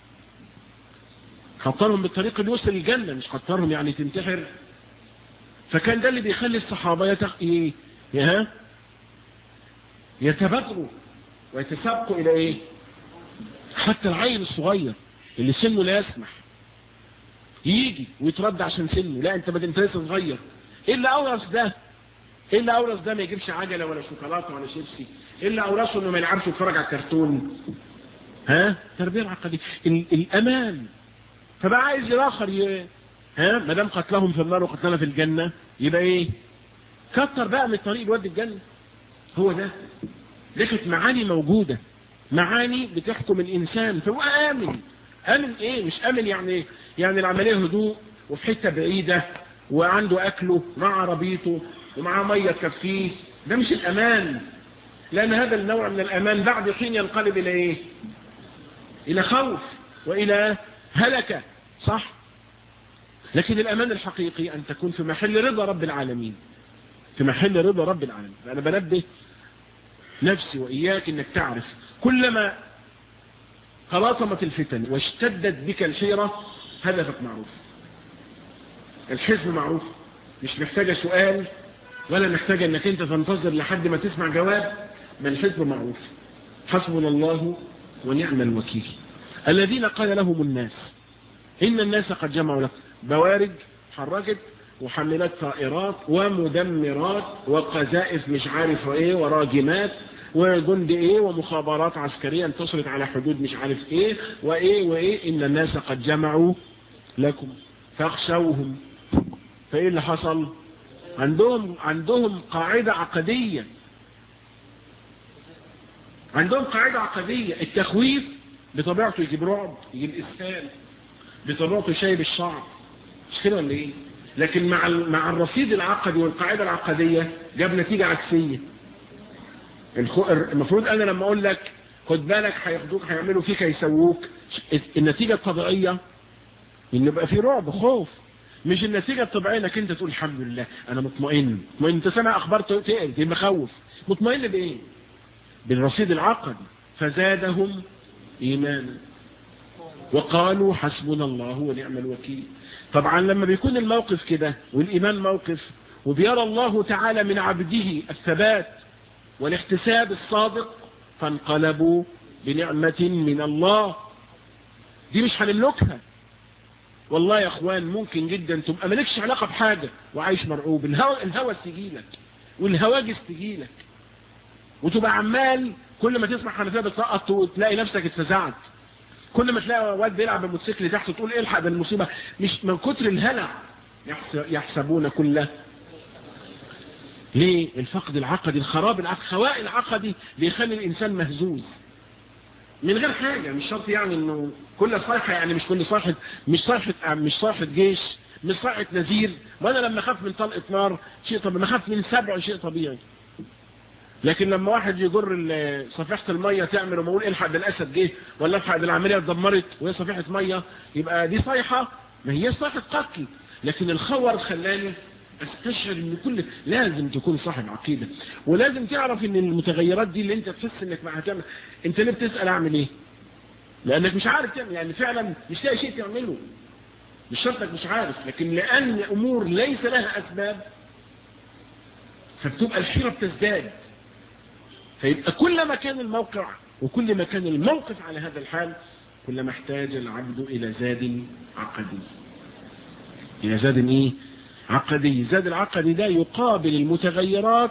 خطرهم بالطريق اللي يوصل الجنة مش خطرهم يعني تنتحر فكان ده اللي بيخلي الصحابة يتق... ايه ها يتبادروا ويتسابقوا الى ايه حتى العيل الصغير اللي سنه لا يسمح يجي ويترد عشان سنه لا انت بدل انت لسه صغير ايه اللي اورث ده ايه اللي اورث ده ما يجيبش عجلة ولا شوكولاتة ولا شيبسي ايه اللي اورثه انه ما يعرفش يتفرج على الكرتون ها تربية العقدية الامان فبقى عايز الاخر ي... ها ما دام قتلهم في النار وقتلنا في الجنة يبقى ايه كتر بقى من الطريق الواد الجنة هو ده لكت معاني موجودة معاني بتحكم الانسان فهو امن امن ايه مش امن يعني يعني العملية هدوء وفي حتة بعيدة وعنده اكله مع عربيته ومعاه مية تكفيه ده مش الامان لان هذا النوع من الامان بعد حين ينقلب الى ايه الى خوف والى هلكة صح لكن الامان الحقيقي ان تكون في محل رضا رب العالمين في محل رضا رب العالمين انا بنبه نفسي وإياك انك تعرف كلما تلاطمت الفتن واشتدت بك الحيرة هدفك معروف الحزب معروف مش محتاجة سؤال ولا محتاجة انك انت تنتظر لحد ما تسمع جواب بل الحزب معروف حسبنا الله ونعم الوكيل الذين قال لهم الناس إن الناس قد جمعوا لك بوارج حركت وحملات طائرات ومدمرات وقذائف مش عارف ايه وراجمات وجند ايه ومخابرات عسكرية انتصرت على حدود مش عارف ايه وايه وايه ان الناس قد جمعوا لكم فاخشوهم فايه اللي حصل عندهم عندهم قاعدة عقدية عندهم قاعدة عقدية التخويف بطبيعته يجيب رعب يجيب اسفال بطبيعته شايب الشعر مش كده ولا ايه لكن مع مع الرصيد العقدي والقاعدة العقدية جاب نتيجة عكسية المفروض انا لما اقول لك خد بالك هياخدوك هيعملوا فيك هيسووك النتيجة الطبيعية ان يبقى في رعب خوف مش النتيجة الطبيعية انك انت تقول الحمد لله انا مطمئن مطمئن انت سامع اخبار تقل دي مخوف مطمئن بايه بالرصيد العقدي فزادهم ايمانا وقالوا حسبنا الله ونعم الوكيل طبعا لما بيكون الموقف كده والايمان موقف وبيرى الله تعالى من عبده الثبات والاحتساب الصادق فانقلبوا بنعمة من الله دي مش هنملكها والله يا اخوان ممكن جدا تبقى مالكش علاقة بحاجة وعايش مرعوب الهوى الهوى تجيلك والهواجس تجيلك وتبقى عمال كل ما تسمع حنفيه بتسقط وتلاقي نفسك اتفزعت كل ما تلاقي واد بيلعب بالموتوسيكل تحت تقول الحق ده المصيبه مش من كتر الهلع يحسبون كله ليه الفقد العقدي الخراب العقدي الخواء العقدي بيخلي الانسان مهزوز من غير حاجة مش شرط يعني انه كل صيحة يعني مش كل صيحة مش صيحة مش صيحة جيش مش صيحة نذير وانا لما اخاف من طلقة نار شيء طبيعي لما اخاف من سبع شيء طبيعي لكن لما واحد يجر صفيحة المية تعمل وما يقول الحق ده الاسد جه ولا الحق ده العملية اتدمرت وهي صفيحة مية يبقى دي صيحة ما هي صيحة قتل لكن الخور خلاني استشعر ان كل لازم تكون صاحب عقيدة ولازم تعرف ان المتغيرات دي اللي انت تحس انك معها تعمل انت ليه بتسأل اعمل ايه لانك مش عارف تعمل يعني فعلا مش لاقي شيء تعمله مش شرطك مش عارف لكن لان امور ليس لها اسباب فبتبقى الحيرة بتزداد فيبقى كل ما كان الموقع وكل ما كان الموقف على هذا الحال كلما احتاج العبد الى زاد عقدي الى زاد ايه عقدي زاد العقدي ده يقابل المتغيرات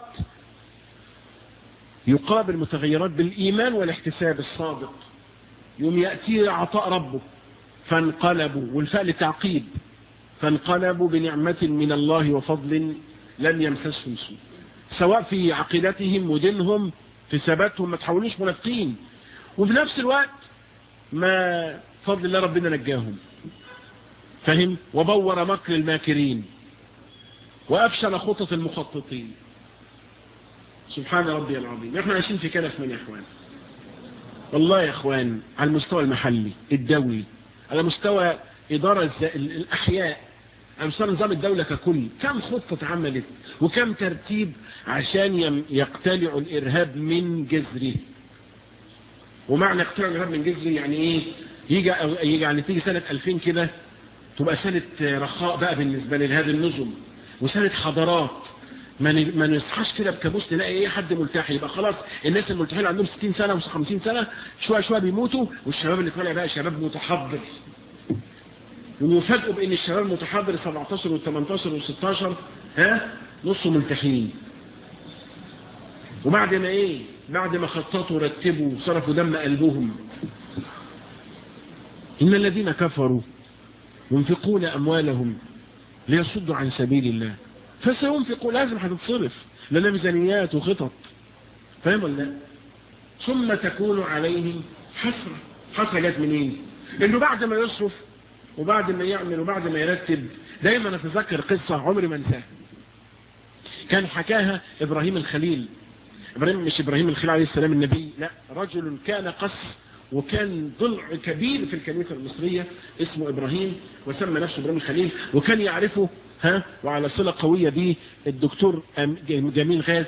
يقابل المتغيرات بالإيمان والاحتساب الصادق يوم يأتي عطاء ربه فانقلبوا والفاء لتعقيب فانقلبوا بنعمة من الله وفضل لم يمسسهم سوء سواء في عقيدتهم ودينهم في ثباتهم ما تحولوش منافقين وفي نفس الوقت ما فضل الله ربنا نجاهم فهم وبور مكر الماكرين وأفشل خطط المخططين سبحان ربي العظيم احنا عايشين في كنف من يا اخوان والله يا اخوان على المستوى المحلي الدولي على مستوى إدارة الأحياء على مستوى نظام الدولة ككل كم خطة اتعملت وكم ترتيب عشان يقتلعوا الإرهاب من جذره ومعنى اقتلاع الإرهاب من جذره يعني ايه يجي, يجي يعني تيجي سنة 2000 كده تبقى سنة رخاء بقى بالنسبة لهذه النظم وسنة حضارات ما نصحاش كده بكابوس نلاقي ايه حد ملتحي يبقى خلاص الناس الملتحين عندهم 60 سنة و50 سنة شوية شوية بيموتوا والشباب اللي طالع بقى شباب متحضر ويفاجئوا بان الشباب المتحضر 17 و18 و16 ها نصه ملتحين وبعد ما ايه بعد ما خططوا ورتبوا وصرفوا دم قلبهم ان الذين كفروا ينفقون اموالهم ليصدوا عن سبيل الله فسينفقوا لازم هتتصرف لنا ميزانيات وخطط فاهم ولا لا ثم تكون عليهم حسرة حسرة جت منين انه بعد ما يصرف وبعد ما يعمل وبعد ما يرتب دايما اتذكر قصة عمري ما انساها كان حكاها ابراهيم الخليل ابراهيم مش ابراهيم الخليل عليه السلام النبي لا رجل كان قص وكان ضلع كبير في الكنيسة المصرية اسمه إبراهيم وسمى نفسه إبراهيم الخليل وكان يعرفه ها وعلى صلة قوية به الدكتور جميل غازي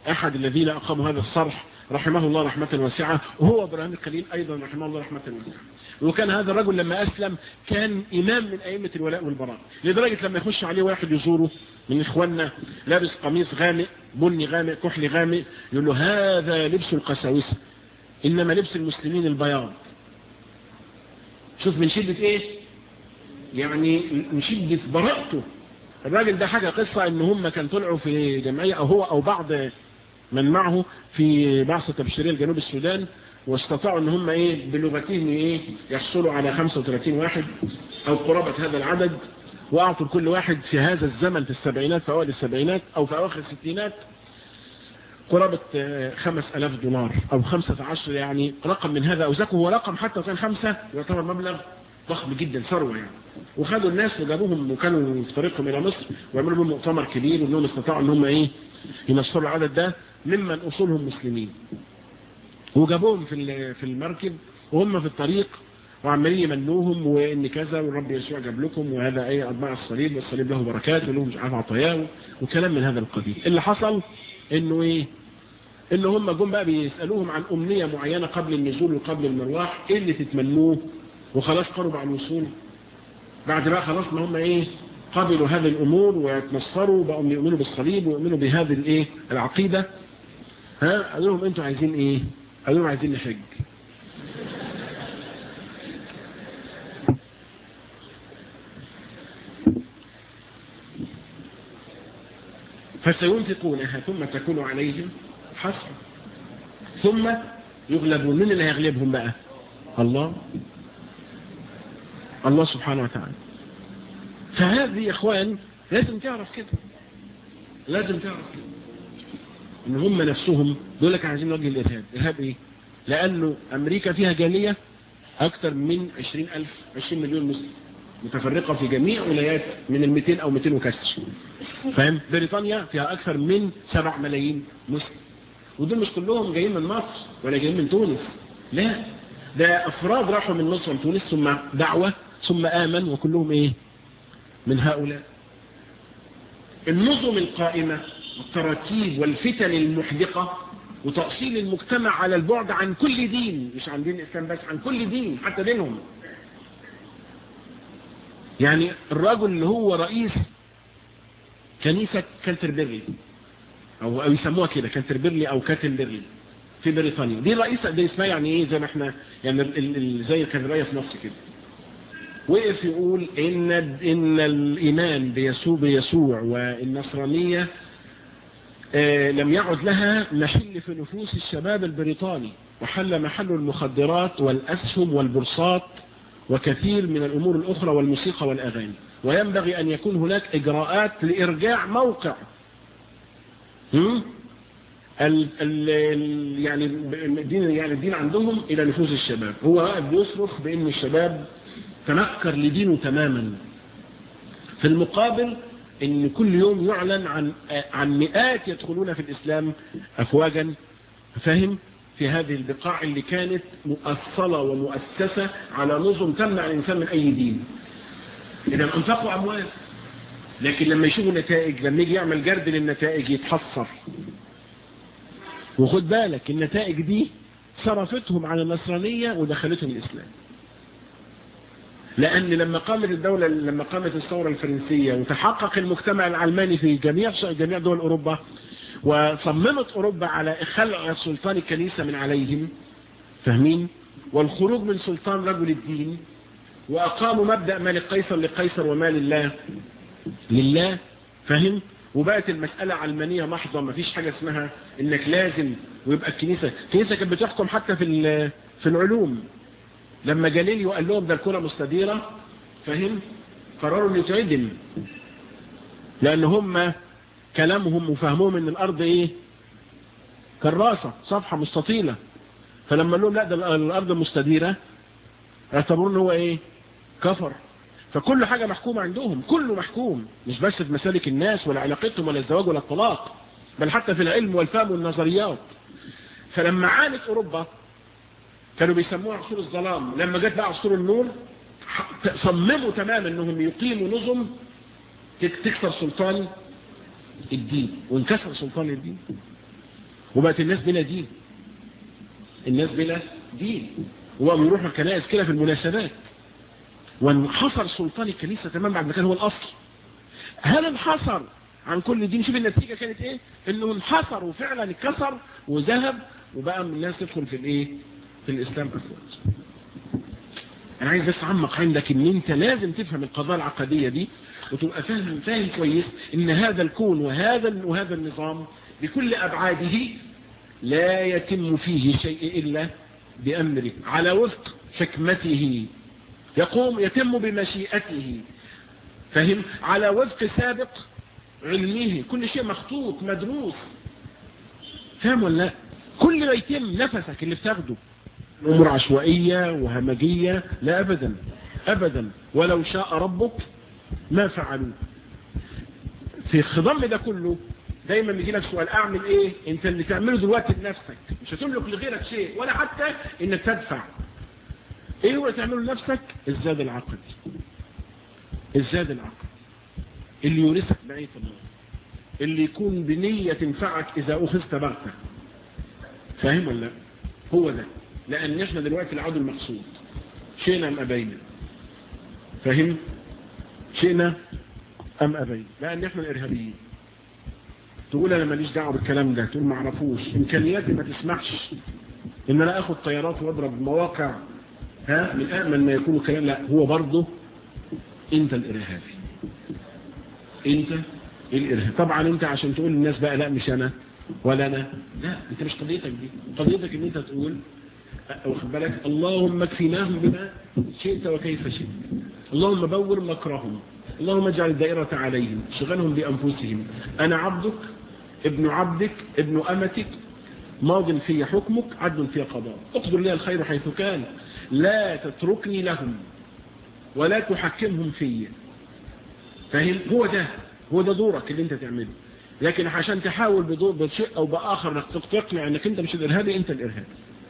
أحد الذين أقاموا هذا الصرح رحمه الله رحمة واسعة وهو إبراهيم الخليل أيضا رحمه الله رحمة واسعة وكان هذا الرجل لما أسلم كان إمام من أئمة الولاء والبراء لدرجة لما يخش عليه واحد يزوره من إخواننا لابس قميص غامق بني غامق كحل غامق يقول له هذا لبس القساوسة إنما لبس المسلمين البياض شوف من شدة إيه يعني من شدة براءته الراجل ده حاجة قصة ان هم كان طلعوا في جمعية او هو او بعض من معه في بعثة تبشيرية لجنوب السودان واستطاعوا ان هم ايه بلغتهم ايه يحصلوا على 35 واحد او قرابة هذا العدد واعطوا لكل واحد في هذا الزمن في السبعينات في اوائل السبعينات او في اواخر الستينات قرابة خمس الاف دولار او خمسة عشر يعني رقم من هذا او ذاك هو رقم حتى كان خمسة يعتبر مبلغ ضخم جدا ثروة يعني وخدوا الناس وجابوهم وكانوا في طريقهم الى مصر وعملوا لهم مؤتمر كبير وانهم استطاعوا ان هم ايه ينصروا العدد ده ممن اصولهم مسلمين وجابوهم في في المركب وهم في الطريق وعمالين يمنوهم وان كذا والرب يسوع جاب لكم وهذا ايه اتباع الصليب والصليب له بركات ولهم مش عارف عطاياه وكلام من هذا القبيل اللي حصل انه ايه ان هم جم بقى بيسالوهم عن امنيه معينه قبل النزول وقبل المرواح ايه اللي تتمنوه وخلاص قربوا على الوصول بعد بقى خلاص ما هم ايه قبلوا هذه الامور ويتنصروا بقوا يؤمنوا بالصليب ويؤمنوا بهذه الايه العقيده ها قالوا لهم انتوا عايزين ايه قالوا لهم عايزين نحج فسينفقونها ثم تكون عليهم حسرة ثم يغلبون من اللي هيغلبهم بقى الله الله سبحانه وتعالى فهذه يا اخوان لازم تعرف كده لازم تعرف كده ان هم نفسهم دول لك عايزين نوجه الارهاب ارهاب ايه لانه امريكا فيها جالية اكثر من 20 الف 20 مليون مسلم متفرقة في جميع ولايات من ال 200 او 200 وكسر فاهم بريطانيا فيها اكثر من 7 ملايين مسلم ودول مش كلهم جايين من مصر ولا جايين من تونس لا ده افراد راحوا من مصر وتونس ثم دعوة ثم آمن وكلهم ايه من هؤلاء النظم القائمة والتراكيب والفتن المحدقة وتأصيل المجتمع على البعد عن كل دين مش عن دين الإسلام بس عن كل دين حتى دينهم يعني الرجل اللي هو رئيس كنيسة كانتربري أو, أو يسموها كده كانتربرلي أو كاتنبرلي في بريطانيا دي الرئيسة دي اسمها يعني ايه زي ما احنا يعني ال ال زي الكاتدرائية في مصر كده وقف يقول ان ان الايمان بيسوع بيسوع والنصرانية آه لم يعد لها محل في نفوس الشباب البريطاني وحل محل المخدرات والاسهم والبورصات وكثير من الامور الاخرى والموسيقى والاغاني وينبغي ان يكون هناك اجراءات لارجاع موقع ال ال يعني الدين يعني الدين عندهم الى نفوس الشباب هو واقف بيصرخ بان الشباب تنكر لدينه تماما في المقابل ان كل يوم يعلن عن عن مئات يدخلون في الاسلام افواجا فاهم في هذه البقاع اللي كانت مؤصلة ومؤسسة على نظم تمنع الانسان من اي دين اذا انفقوا اموال لكن لما يشوفوا نتائج لما يجي يعمل جرد للنتائج يتحصر وخد بالك النتائج دي صرفتهم عن النصرانية ودخلتهم الإسلام لأن لما قامت الدولة لما قامت الثورة الفرنسية وتحقق المجتمع العلماني في جميع جميع دول أوروبا وصممت أوروبا على خلع سلطان الكنيسة من عليهم فاهمين والخروج من سلطان رجل الدين وأقاموا مبدأ ما لقيصر لقيصر وما لله لله فاهم وبقت المسألة علمانية محضة ما فيش حاجة اسمها انك لازم ويبقى الكنيسة الكنيسة كانت بتحكم حتى في في العلوم لما جاليليو قال لهم ده الكرة مستديرة فاهم قرروا ان يتعدم لان هم كلامهم وفهمهم ان الارض ايه كراسة صفحة مستطيلة فلما قال لهم لا ده الارض مستديرة اعتبروا ان هو ايه كفر فكل حاجة محكومة عندهم كله محكوم مش بس في مسالك الناس ولا علاقتهم ولا الزواج ولا الطلاق بل حتى في العلم والفهم والنظريات فلما عانت أوروبا كانوا بيسموها عصور الظلام لما جت بقى عصور النور صمموا تماما انهم يقيموا نظم تكسر سلطان الدين وانكسر سلطان الدين وبقت الناس بلا دين الناس بلا دين وبقوا يروحوا الكنائس كده في المناسبات وانحصر سلطان الكنيسة تماما بعد ما كان هو الأصل هل انحصر عن كل دين شوف النتيجة كانت ايه انه انحصر وفعلا اتكسر وذهب وبقى من الناس تدخل في الايه في الاسلام افواج انا عايز بس اعمق عندك ان انت لازم تفهم القضايا العقدية دي وتبقى فاهم فاهم كويس ان هذا الكون وهذا وهذا النظام بكل ابعاده لا يتم فيه شيء الا بامره على وفق حكمته يقوم يتم بمشيئته فهم على وفق سابق علمه كل شيء مخطوط مدروس فاهم ولا لا كل ما يتم نفسك اللي بتاخده امور عشوائية وهمجية لا ابدا ابدا ولو شاء ربك ما فعلوا في خضم ده كله دايما بيجي لك سؤال اعمل ايه انت اللي تعمله دلوقتي لنفسك مش هتملك لغيرك شيء ولا حتى انك تدفع ايه هو تعمله لنفسك الزاد العقدي الزاد العقدي اللي يورثك بعية الله اللي يكون بنية تنفعك اذا اخذت بغتة فاهم ولا هو ده لان احنا دلوقتي العدو المقصود شئنا ام ابينا فاهم شئنا ام ابينا لان احنا الارهابيين تقول انا ماليش دعوه بالكلام ده تقول ما اعرفوش امكانياتي ما تسمحش ان انا اخد طيارات واضرب مواقع ها من امن ما يكون كلام لا هو برضه انت الارهابي انت الارهابي طبعا انت عشان تقول للناس بقى لا مش انا ولا انا لا انت مش قضيتك دي قضيتك ان انت تقول واخد بالك اللهم اكفناهم بما شئت وكيف شئت اللهم بور مكرهم اللهم اجعل الدائرة عليهم شغلهم بأنفسهم أنا عبدك ابن عبدك ابن أمتك ماض في حكمك عدل في قضاء اقدر لي الخير حيث كان لا تتركني لهم ولا تحكمهم في فاهم هو ده هو ده دورك اللي انت تعمله لكن عشان تحاول بدور بشيء او باخر انك تقنع انك انت مش الارهابي انت الارهابي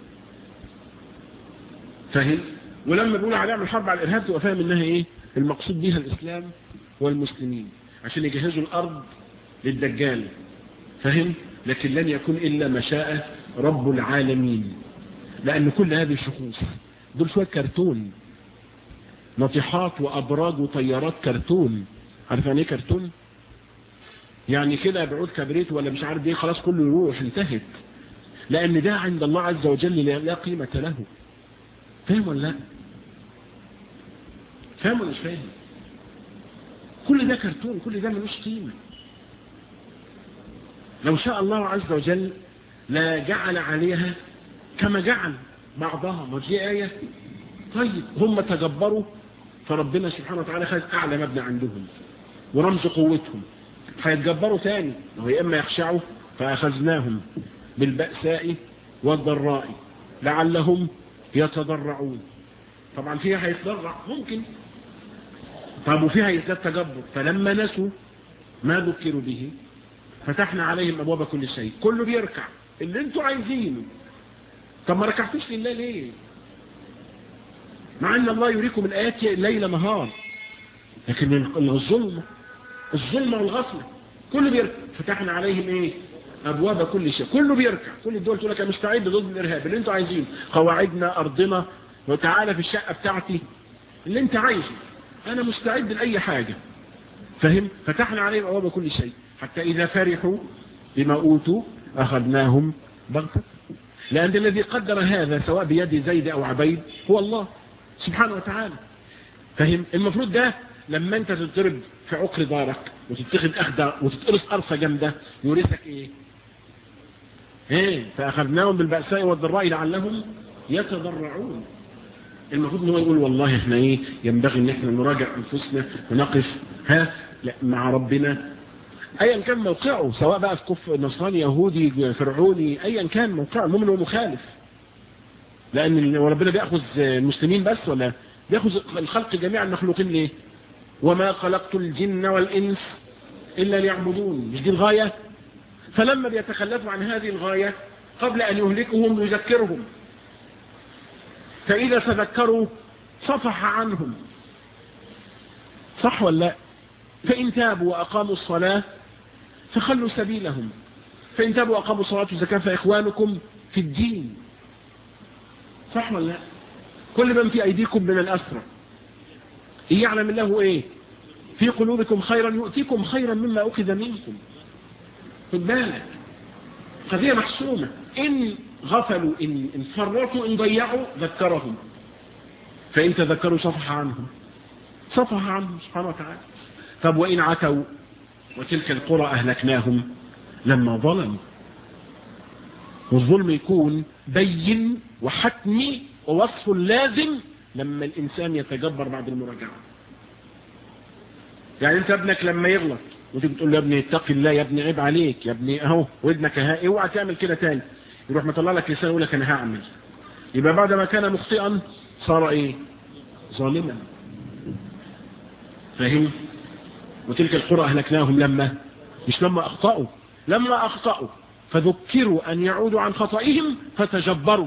فاهم ولما بيقول هنعمل حرب على الارهاب تبقى فاهم انها ايه المقصود بها الاسلام والمسلمين عشان يجهزوا الارض للدجال فاهم لكن لن يكون الا ما شاء رب العالمين لان كل هذه الشخوص دول شويه كرتون ناطحات وابراج وطيارات كرتون عارف يعني ايه كرتون يعني كده بعود كبريت ولا مش عارف ايه خلاص كله يروح انتهت لان ده عند الله عز وجل لا قيمة له فاهم ولا لا فاهم ولا مش فاهم كل ده كرتون كل ده ملوش قيمة لو شاء الله عز وجل لا جعل عليها كما جعل بعضها ما دي آية طيب هم تجبروا فربنا سبحانه وتعالى خد أعلى مبنى عندهم ورمز قوتهم هيتجبروا تاني وهي إما يخشعوا فأخذناهم بالبأساء والضراء لعلهم يتضرعون طبعا فيها هيتضرع ممكن طب وفيها يزداد تجبر فلما نسوا ما ذكروا به فتحنا عليهم أبواب كل شيء كله بيركع اللي انتوا عايزينه طب ما ركعتوش لله ليه مع ان الله يريكم الآيات ليل نهار لكن الظلم الظلم والغفلة كله بيركع فتحنا عليهم ايه ابواب كل شيء كله بيركع كل الدول تقول لك انا مستعد ضد الارهاب اللي انتوا عايزينه قواعدنا ارضنا وتعالى في الشقة بتاعتي اللي انت عايزه انا مستعد لاي حاجة فهم فتحنا عليهم ابواب كل شيء حتى اذا فرحوا بما اوتوا اخذناهم بغتة لان الذي قدر هذا سواء بيد زيد او عبيد هو الله سبحانه وتعالى فهم المفروض ده لما انت تضرب في عقر دارك وتتخذ اخدى وتتقرص قرصة جامدة يورثك ايه ايه فاخذناهم بالبأساء والضراء لعلهم يتضرعون المفروض ان هو يقول والله احنا ايه ينبغي ان احنا نراجع انفسنا ونقف ها لا مع ربنا ايا كان موقعه سواء بقى في كف نصراني يهودي فرعوني ايا كان موقعه المؤمن هو مخالف لان ربنا بياخذ المسلمين بس ولا بياخذ الخلق جميع المخلوقين ليه وما خلقت الجن والانس الا ليعبدون مش دي الغايه فلما بيتخلفوا عن هذه الغايه قبل ان يهلكهم يذكرهم فاذا تذكروا صفح عنهم صح ولا لا فان تابوا واقاموا الصلاه فخلوا سبيلهم فإن تابوا وأقاموا الصلاة والزكاة فإخوانكم في الدين صح ولا لا كل من في أيديكم من الأسرى إن يعلم الله إيه في قلوبكم خيرا يؤتيكم خيرا مما أخذ منكم خد بالك قضية محسومة إن غفلوا إن, إن فرطوا إن ضيعوا ذكرهم فإن تذكروا صفح عنهم صفح عنهم سبحانه وتعالى طب وإن عتوا وتلك القرى أهلكناهم لما ظلموا والظلم يكون بين وحتمي ووصف لازم لما الإنسان يتجبر بعد المراجعة يعني انت ابنك لما يغلط وتيجي تقول له يا ابني اتق الله يا ابني عيب عليك يا ابني اهو ودنك اهي اوعى تعمل كده تاني يروح مطلع لك لسان يقول لك انا هعمل يبقى بعد ما كان مخطئا صار ايه ظالما فاهم وتلك القرى اهلكناهم لما مش لما اخطأوا لما اخطأوا فذكروا ان يعودوا عن خطئهم فتجبروا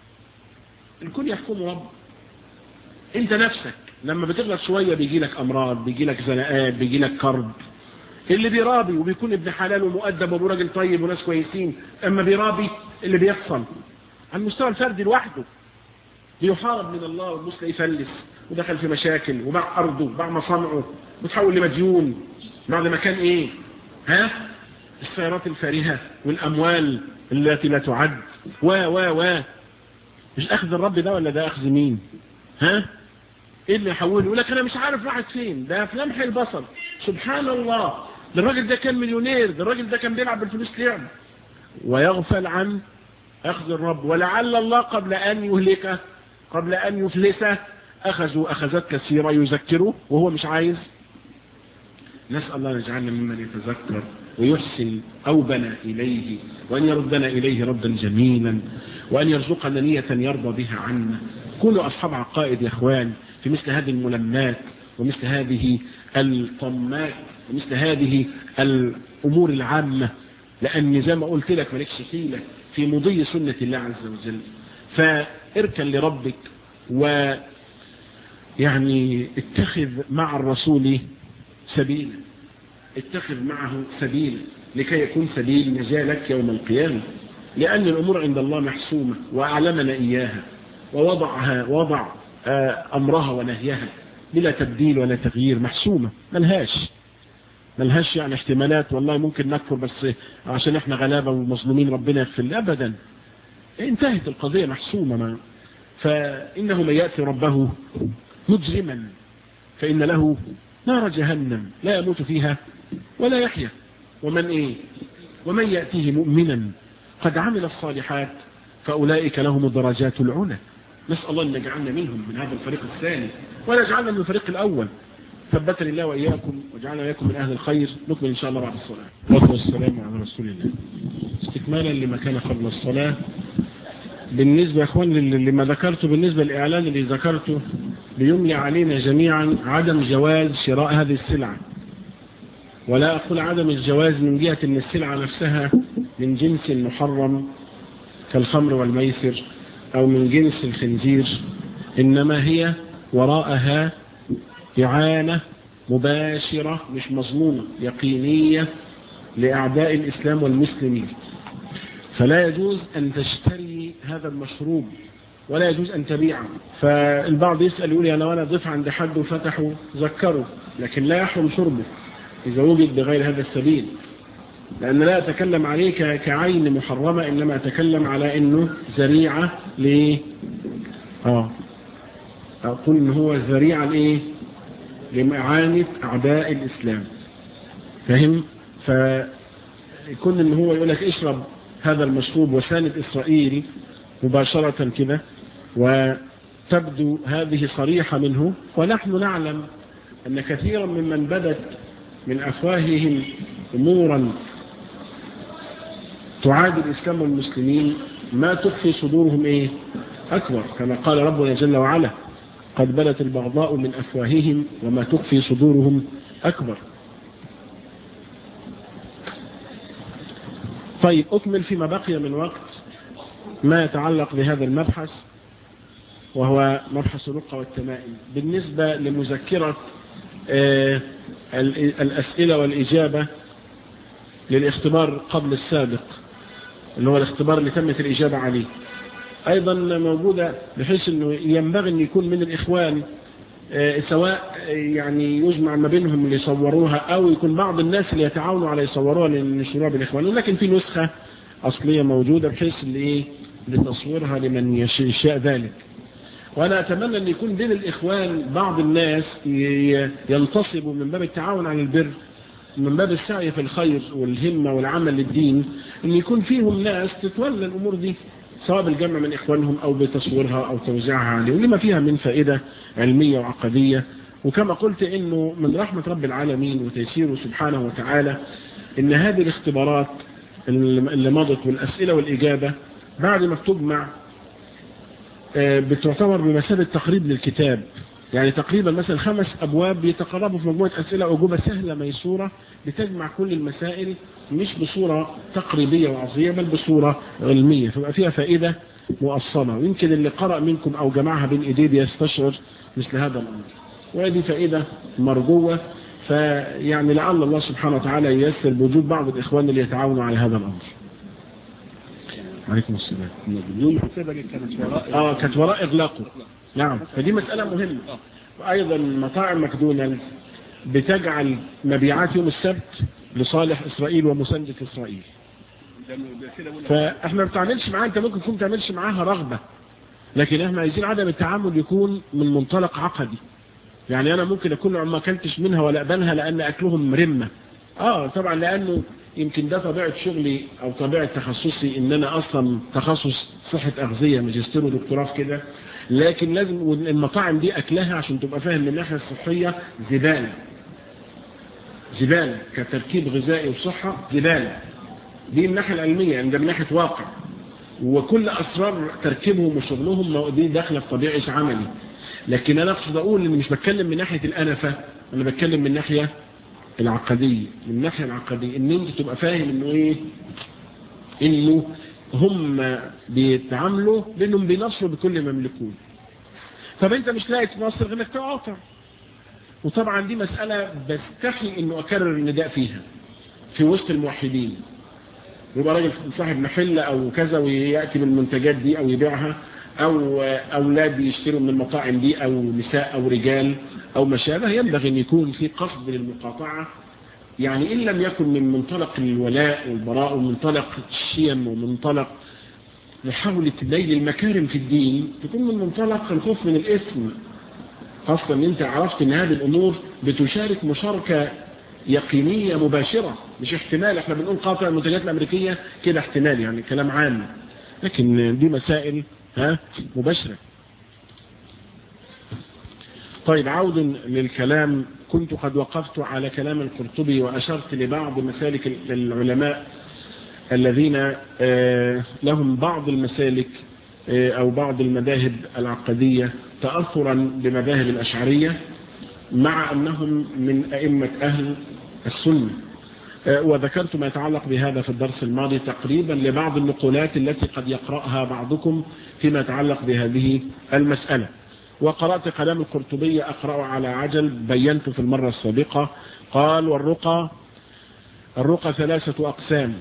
الكل يحكم رب انت نفسك لما بتغلط شوية بيجي لك امراض بيجي لك زنقات بيجي لك كرب اللي بيرابي وبيكون ابن حلال ومؤدب وابو راجل طيب وناس كويسين اما بيرابي اللي بيحصل على المستوى الفردي لوحده بيحارب من الله والمسلم يفلس ودخل في مشاكل وباع ارضه وباع مصانعه وتحول لمديون بعد ما كان ايه ها السيارات الفارهة والاموال التي لا تعد و و و مش اخذ الرب ده ولا ده اخذ مين ها ايه اللي يحوله يقول لك انا مش عارف راحت فين ده في لمح البصر سبحان الله ده الراجل ده كان مليونير ده الراجل ده كان بيلعب بالفلوس لعب ويغفل عن اخذ الرب ولعل الله قبل ان يهلكه قبل ان يفلسه اخذوا اخذات كثيرة يذكره وهو مش عايز نسأل الله يجعلنا ممن يتذكر ويحسن أوبنا إليه وأن يردنا إليه ردا جميلا وأن يرزقنا نية يرضى بها عنا كونوا أصحاب عقائد يا أخوان في مثل هذه الملمات ومثل هذه الطمات ومثل هذه الأمور العامة لأن زي ما قلت لك مالكش حيلة في مضي سنة الله عز وجل فاركن لربك و يعني اتخذ مع الرسول سبيلا اتخذ معه سبيلا لكي يكون سبيل نجاة لك يوم القيامة لأن الأمور عند الله محسومة وأعلمنا إياها ووضعها وضع أمرها ونهيها بلا تبديل ولا تغيير محسومة ملهاش ملهاش يعني احتمالات والله ممكن نكفر بس عشان احنا غلابة ومظلومين ربنا يغفر أبدا انتهت القضية محسومة ما فإنه من يأتي ربه مجرما فإن له نار جهنم لا يموت فيها ولا يحيا ومن ايه ومن يأتيه مؤمنا قد عمل الصالحات فأولئك لهم الدرجات العلى نسأل الله أن يجعلنا منهم من هذا الفريق الثاني ولا يجعلنا من الفريق الأول ثبتني الله وإياكم وجعلنا وإياكم من أهل الخير نكمل إن شاء الله بعد الصلاة والصلاة والسلام على رسول الله استكمالا لما كان قبل الصلاة بالنسبة يا أخوان لما ذكرته بالنسبة للإعلان اللي ذكرته ليملي علينا جميعا عدم جواز شراء هذه السلعة ولا أقول عدم الجواز من جهة أن السلعة نفسها من جنس محرم كالخمر والميسر أو من جنس الخنزير إنما هي وراءها إعانة مباشرة مش مظلومة يقينية لأعداء الإسلام والمسلمين فلا يجوز أن تشتري هذا المشروب ولا يجوز أن تبيعه فالبعض يسأل يقول أنا وأنا ضيف عند حد وفتحوا ذكروا لكن لا يحرم شربه إذا وجد بغير هذا السبيل لأن لا أتكلم عليه كعين محرمة إنما أتكلم على أنه ذريعة ل آه أقول إن هو ذريعة لإيه لمعانة أعداء الإسلام فهم فيكون إن هو يقول لك اشرب هذا المشروب وساند إسرائيل مباشرة كده وتبدو هذه صريحة منه ونحن نعلم أن كثيرا ممن بدت من أفواههم أمورا تعادي الإسلام والمسلمين ما تخفي صدورهم إيه أكبر كما قال ربنا جل وعلا قد بدت البغضاء من أفواههم وما تخفي صدورهم أكبر طيب أكمل فيما بقي من وقت ما يتعلق بهذا المبحث وهو مبحث الرقى والتمائم بالنسبة لمذكرة الأسئلة والإجابة للاختبار قبل السابق اللي هو الاختبار اللي تمت الإجابة عليه أيضا موجودة بحيث أنه ينبغي أن يكون من الإخوان سواء يعني يجمع ما بينهم اللي يصوروها أو يكون بعض الناس اللي يتعاونوا على يصوروها لنشروها بالإخوان لكن في نسخة أصلية موجودة بحيث اللي إيه لتصويرها لمن يشاء ذلك وأنا أتمنى أن يكون بين الإخوان بعض الناس ينتصبوا من باب التعاون على البر من باب السعي في الخير والهمة والعمل للدين أن يكون فيهم ناس تتولى الأمور دي سواء بالجمع من إخوانهم أو بتصويرها أو توزيعها عليهم لما فيها من فائدة علمية وعقدية وكما قلت إنه من رحمة رب العالمين وتيسيره سبحانه وتعالى إن هذه الاختبارات اللي مضت والأسئلة والإجابة بعد ما بتجمع بتعتبر بمثابة تقريب للكتاب يعني تقريبا مثلا خمس أبواب بيتقربوا في مجموعة أسئلة وأجوبة سهلة ميسورة بتجمع كل المسائل مش بصورة تقريبية وعصرية بل بصورة علمية فبقى فيها فائدة مؤصلة ويمكن اللي قرأ منكم أو جمعها بين إيديه بيستشعر مثل هذا الأمر وهذه فائدة مرجوة فيعني لعل الله سبحانه وتعالى ييسر بوجود بعض الإخوان اللي يتعاونوا على هذا الأمر عليكم السلام يوم الحسابة كانت وراء اه كانت وراء إغلاقه نعم فدي مسألة مهمة وأيضا مطاعم ماكدونالدز بتجعل مبيعات يوم السبت لصالح إسرائيل ومساندة إسرائيل فاحنا ما بتعملش معاها انت ممكن تكون تعملش معاها رغبة لكن احنا عايزين عدم التعامل يكون من منطلق عقدي يعني انا ممكن اكون ما اكلتش منها ولا اقبلها لان اكلهم رمة اه طبعا لانه يمكن ده طبيعة شغلي او طبيعة تخصصي ان انا اصلا تخصص صحة اغذية ماجستير ودكتوراه في كده لكن لازم المطاعم دي اكلها عشان تبقى فاهم من الناحية الصحية زبالة زبالة كتركيب غذائي وصحة زبالة دي من الناحية العلمية عند من ناحية واقع وكل أسرار تركيبهم وشغلهم دي داخلة في طبيعة عملي لكن أنا أقصد أقول إن مش بتكلم من ناحية الأنفة أنا بتكلم من ناحية العقدية من الناحية العقدية إن أنت تبقى فاهم إنه إيه إنه هم بيتعاملوا بأنهم بينصروا بكل ما يملكون طب أنت مش لاقي تنصر غير إنك تعاطر وطبعا دي مسألة بستحي إنه أكرر النداء فيها في وسط الموحدين يبقى راجل صاحب محل او كذا ويأتي بالمنتجات دي او يبيعها او اولاد يشتروا من المطاعم دي او نساء او رجال او ما شابه ينبغي ان يكون في قصد للمقاطعة يعني ان لم يكن من منطلق الولاء والبراء ومنطلق الشيم ومنطلق محاولة نيل المكارم في الدين تكون من منطلق الخوف من الاسم خاصة ان انت عرفت ان هذه الامور بتشارك مشاركة يقينية مباشرة مش احتمال احنا بنقول قاطع المنتجات الامريكية كده احتمال يعني كلام عام لكن دي مسائل ها مباشرة طيب عود للكلام كنت قد وقفت على كلام القرطبي وأشرت لبعض مسالك العلماء الذين لهم بعض المسالك أو بعض المذاهب العقدية تأثرا بمذاهب الأشعرية مع أنهم من أئمة أهل السنة وذكرت ما يتعلق بهذا في الدرس الماضي تقريبا لبعض النقولات التي قد يقرأها بعضكم فيما يتعلق بهذه المسألة وقرأت كلام القرطبية أقرأ على عجل بينت في المرة السابقة قال والرقى الرقى ثلاثة أقسام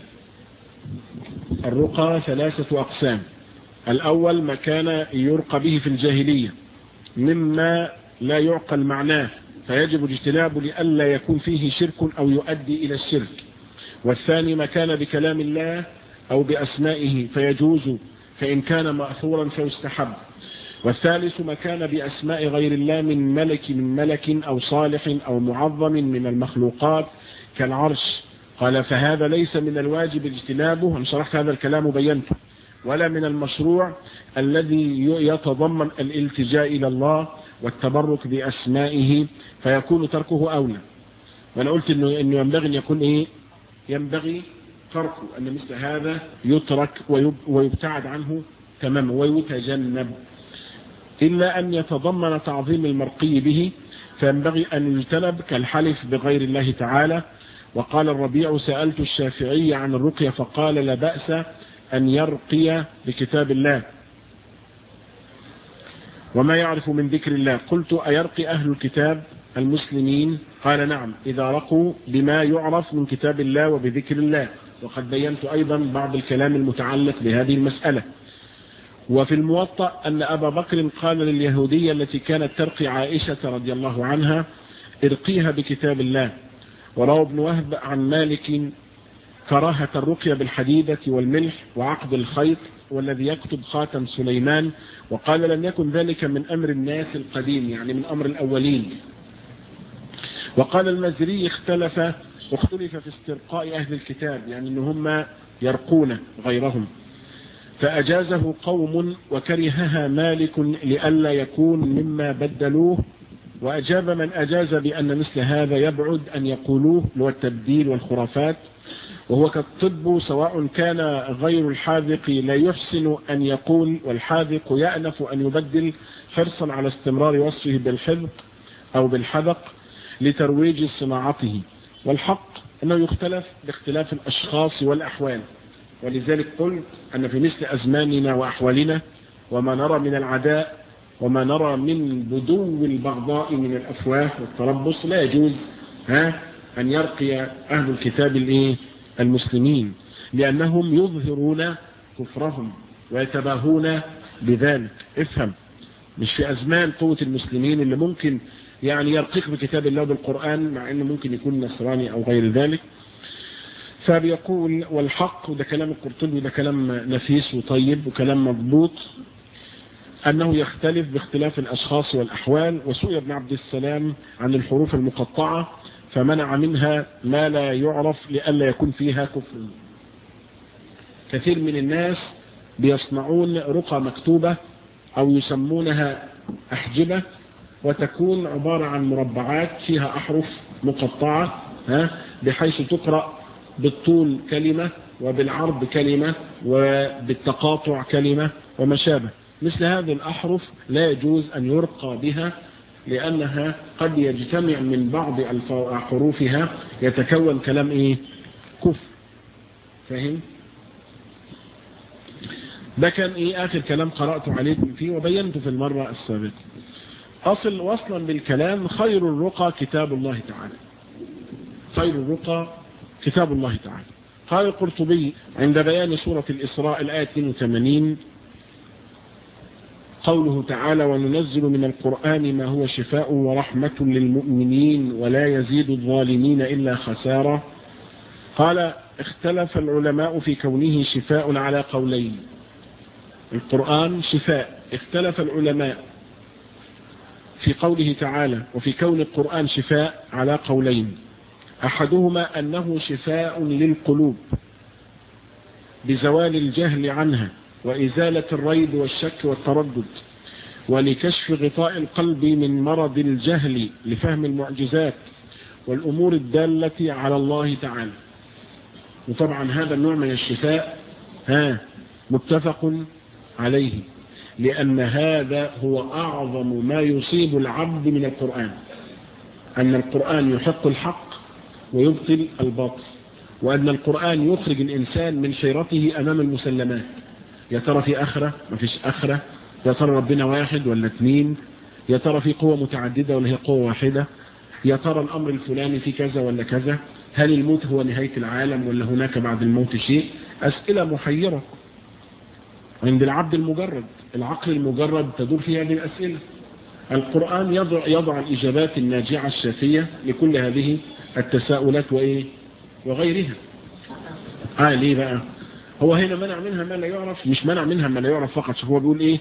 الرقى ثلاثة أقسام الأول ما كان يرقى به في الجاهلية مما لا يعقل معناه فيجب الاجتناب لئلا يكون فيه شرك أو يؤدي إلى الشرك والثاني ما كان بكلام الله أو بأسمائه فيجوز فإن كان مأثورا فيستحب والثالث ما كان بأسماء غير الله من ملك من ملك أو صالح أو معظم من المخلوقات كالعرش قال فهذا ليس من الواجب اجتنابه أنا شرحت هذا الكلام وبينته ولا من المشروع الذي يتضمن الالتجاء إلى الله والتبرك بأسمائه فيكون تركه أولى وأنا قلت إنه, إنه ينبغي أن يكون إيه ينبغي تركه أن مثل هذا يترك ويبتعد عنه تماما ويتجنب إلا أن يتضمن تعظيم المرقي به فينبغي أن يجتنب كالحلف بغير الله تعالى وقال الربيع سألت الشافعي عن الرقية فقال لا بأس أن يرقي بكتاب الله وما يعرف من ذكر الله قلت أيرقي أهل الكتاب المسلمين قال نعم إذا رقوا بما يعرف من كتاب الله وبذكر الله وقد بينت أيضا بعض الكلام المتعلق بهذه المسألة وفي الموطأ أن أبا بكر قال لليهودية التي كانت ترقي عائشة رضي الله عنها ارقيها بكتاب الله وروى ابن وهب عن مالك كراهة الرقية بالحديدة والملح وعقد الخيط والذي يكتب خاتم سليمان وقال لم يكن ذلك من أمر الناس القديم يعني من أمر الأولين وقال المزري اختلف اختلف في استرقاء أهل الكتاب يعني ان هم يرقون غيرهم فأجازه قوم وكرهها مالك لئلا يكون مما بدلوه وأجاب من أجاز بأن مثل هذا يبعد أن يقولوه لو التبديل والخرافات وهو كالطب سواء كان غير الحاذق لا يحسن أن يقول والحاذق يأنف أن يبدل حرصا على استمرار وصفه بالحذق أو بالحذق لترويج صناعته والحق أنه يختلف باختلاف الأشخاص والأحوال ولذلك قلت أن في مثل أزماننا وأحوالنا وما نرى من العداء وما نرى من بدو البغضاء من الأفواه والتربص لا يجوز ها أن يرقي أهل الكتاب الايه المسلمين لأنهم يظهرون كفرهم ويتباهون بذلك افهم مش في أزمان قوة المسلمين اللي ممكن يعني يرقيك بكتاب الله بالقرآن مع أنه ممكن يكون نصراني أو غير ذلك فبيقول والحق وده كلام القرطبي وده كلام نفيس وطيب وكلام مضبوط أنه يختلف باختلاف الأشخاص والأحوال وسئل ابن عبد السلام عن الحروف المقطعة فمنع منها ما لا يعرف لئلا يكون فيها كفر كثير من الناس بيصنعون رقى مكتوبة أو يسمونها أحجبة وتكون عبارة عن مربعات فيها أحرف مقطعة ها بحيث تقرأ بالطول كلمة وبالعرض كلمة وبالتقاطع كلمة وما شابه مثل هذه الأحرف لا يجوز أن يرقى بها لأنها قد يجتمع من بعض حروفها يتكون كلام إيه كف فهم ده كان إيه آخر كلام قرأته عليكم فيه وبينته في المرة السابقة أصل وصلا بالكلام خير الرقى كتاب الله تعالى خير الرقى كتاب الله تعالى قال القرطبي عند بيان سورة الإسراء الآية 82 قوله تعالى وننزل من القرآن ما هو شفاء ورحمة للمؤمنين ولا يزيد الظالمين إلا خسارة قال اختلف العلماء في كونه شفاء على قولين القرآن شفاء اختلف العلماء في قوله تعالى وفي كون القرآن شفاء على قولين أحدهما أنه شفاء للقلوب بزوال الجهل عنها وإزالة الريب والشك والتردد ولكشف غطاء القلب من مرض الجهل لفهم المعجزات والأمور الدالة على الله تعالى وطبعا هذا النوع من الشفاء ها متفق عليه لأن هذا هو أعظم ما يصيب العبد من القرآن أن القرآن يحق الحق ويبطل الباطل وأن القرآن يخرج الإنسان من حيرته أمام المسلمات يا ترى في أخرة ما فيش أخرة يا ترى ربنا واحد ولا اثنين يا ترى في قوة متعددة ولا هي قوة واحدة يا ترى الأمر الفلاني في كذا ولا كذا هل الموت هو نهاية العالم ولا هناك بعد الموت شيء أسئلة محيرة عند العبد المجرد العقل المجرد تدور في هذه الأسئلة القرآن يضع, يضع الإجابات الناجعة الشافية لكل هذه التساؤلات وإيه وغيرها آه ليه بقى هو هنا منع منها ما لا يعرف مش منع منها ما لا يعرف فقط هو بيقول ايه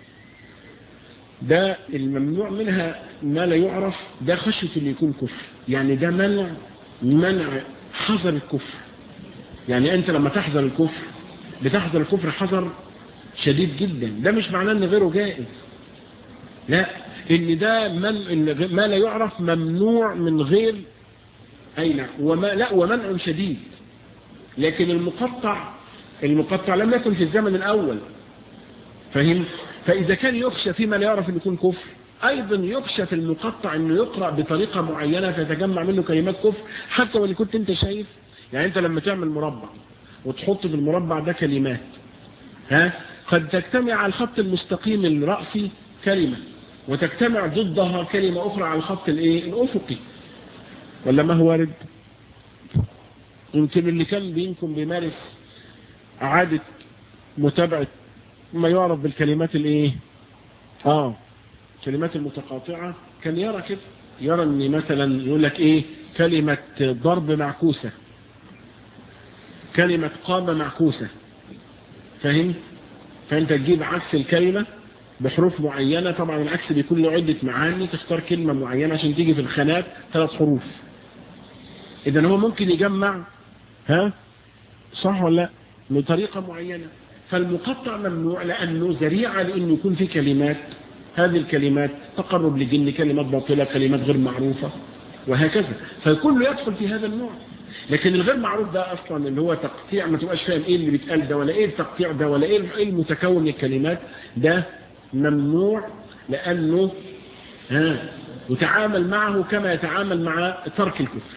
ده الممنوع منها ما لا يعرف ده خشية اللي يكون كفر يعني ده منع منع حذر الكفر يعني انت لما تحذر الكفر بتحذر الكفر حذر شديد جدا ده مش معناه ان غيره جائز لا ان ده من إن ما لا يعرف ممنوع من غير اي نعم وما لا ومنع شديد لكن المقطع المقطع لم يكن في الزمن الاول فهم فاذا كان يخشى فيما لا يعرف ان يكون كفر ايضا يخشى في المقطع انه يقرأ بطريقة معينة تتجمع منه كلمات كفر حتى وان كنت انت شايف يعني انت لما تعمل مربع وتحط في المربع ده كلمات ها قد تجتمع على الخط المستقيم الرأسي كلمة وتجتمع ضدها كلمة أخرى على الخط الايه الأفقي ولا ما هو وارد يمكن اللي كان بينكم بيمارس اعادة متابعة ما يعرف بالكلمات الايه اه كلمات المتقاطعة كان يرى كده يرى ان مثلا يقول لك ايه كلمة ضرب معكوسة كلمة قام معكوسة فاهم فانت تجيب عكس الكلمة بحروف معينة طبعا العكس بيكون له عدة معاني تختار كلمة معينة عشان تيجي في الخانات ثلاث حروف اذا هو ممكن يجمع ها صح ولا لا بطريقة معينة فالمقطع ممنوع لأنه ذريعة لأنه يكون في كلمات هذه الكلمات تقرب لجن كلمات باطلة كلمات غير معروفة وهكذا فكله يدخل في هذا النوع لكن الغير معروف ده أصلا اللي هو تقطيع ما تبقاش فاهم إيه اللي بيتقال ده ولا إيه التقطيع ده ولا إيه المتكون من الكلمات ده ممنوع لأنه ها يتعامل معه كما يتعامل مع ترك الكفر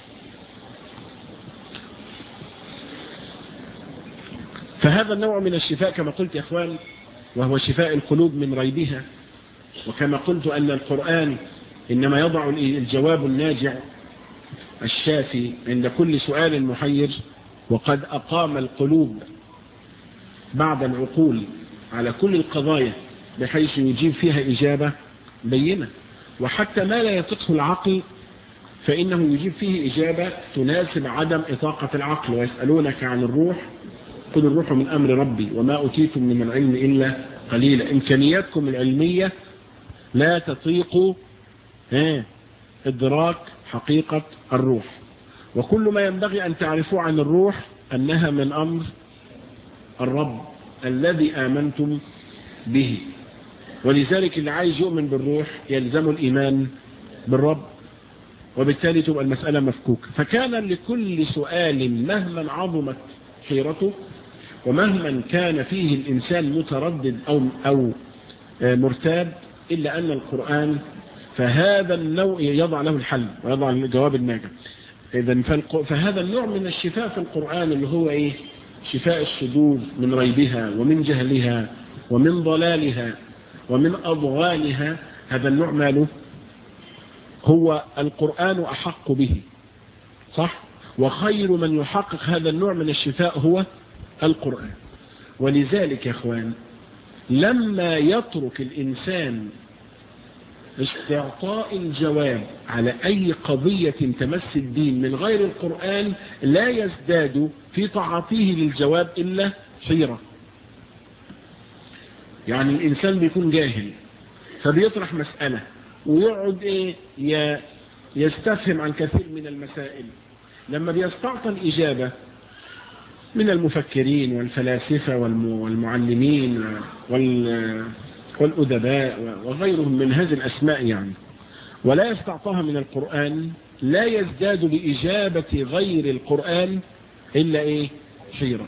فهذا النوع من الشفاء كما قلت يا أخوان وهو شفاء القلوب من ريبها وكما قلت أن القرآن إنما يضع الجواب الناجع الشافي عند كل سؤال محير وقد أقام القلوب بعد العقول على كل القضايا بحيث يجيب فيها إجابة بينة وحتى ما لا يطقه العقل فإنه يجيب فيه إجابة تناسب عدم إطاقة العقل ويسألونك عن الروح قل الروح من أمر ربي وما أتيتم من العلم إلا قليلا إمكانياتكم العلمية لا تطيق إدراك حقيقة الروح وكل ما ينبغي أن تعرفوا عن الروح أنها من أمر الرب الذي آمنتم به ولذلك اللي عايز يؤمن بالروح يلزم الإيمان بالرب وبالتالي تبقى المسألة مفكوكة فكان لكل سؤال مهما عظمت حيرته ومهما كان فيه الإنسان متردد أو, أو مرتاب إلا أن القرآن فهذا النوع يضع له الحل ويضع الجواب الناجح إذا فهذا النوع من الشفاء في القرآن اللي هو إيه شفاء الصدور من ريبها ومن جهلها ومن ضلالها ومن أضغانها هذا النوع ماله هو القرآن أحق به صح وخير من يحقق هذا النوع من الشفاء هو القرآن ولذلك يا اخوان لما يترك الإنسان استعطاء الجواب على أي قضية تمس الدين من غير القرآن لا يزداد في تعاطيه للجواب إلا حيرة يعني الإنسان بيكون جاهل فبيطرح مسألة ويقعد إيه يستفهم عن كثير من المسائل لما بيستعطى الإجابة من المفكرين والفلاسفة والمعلمين والأدباء وغيرهم من هذه الأسماء يعني ولا يستعطاها من القرآن لا يزداد بإجابة غير القرآن إلا إيه حيرة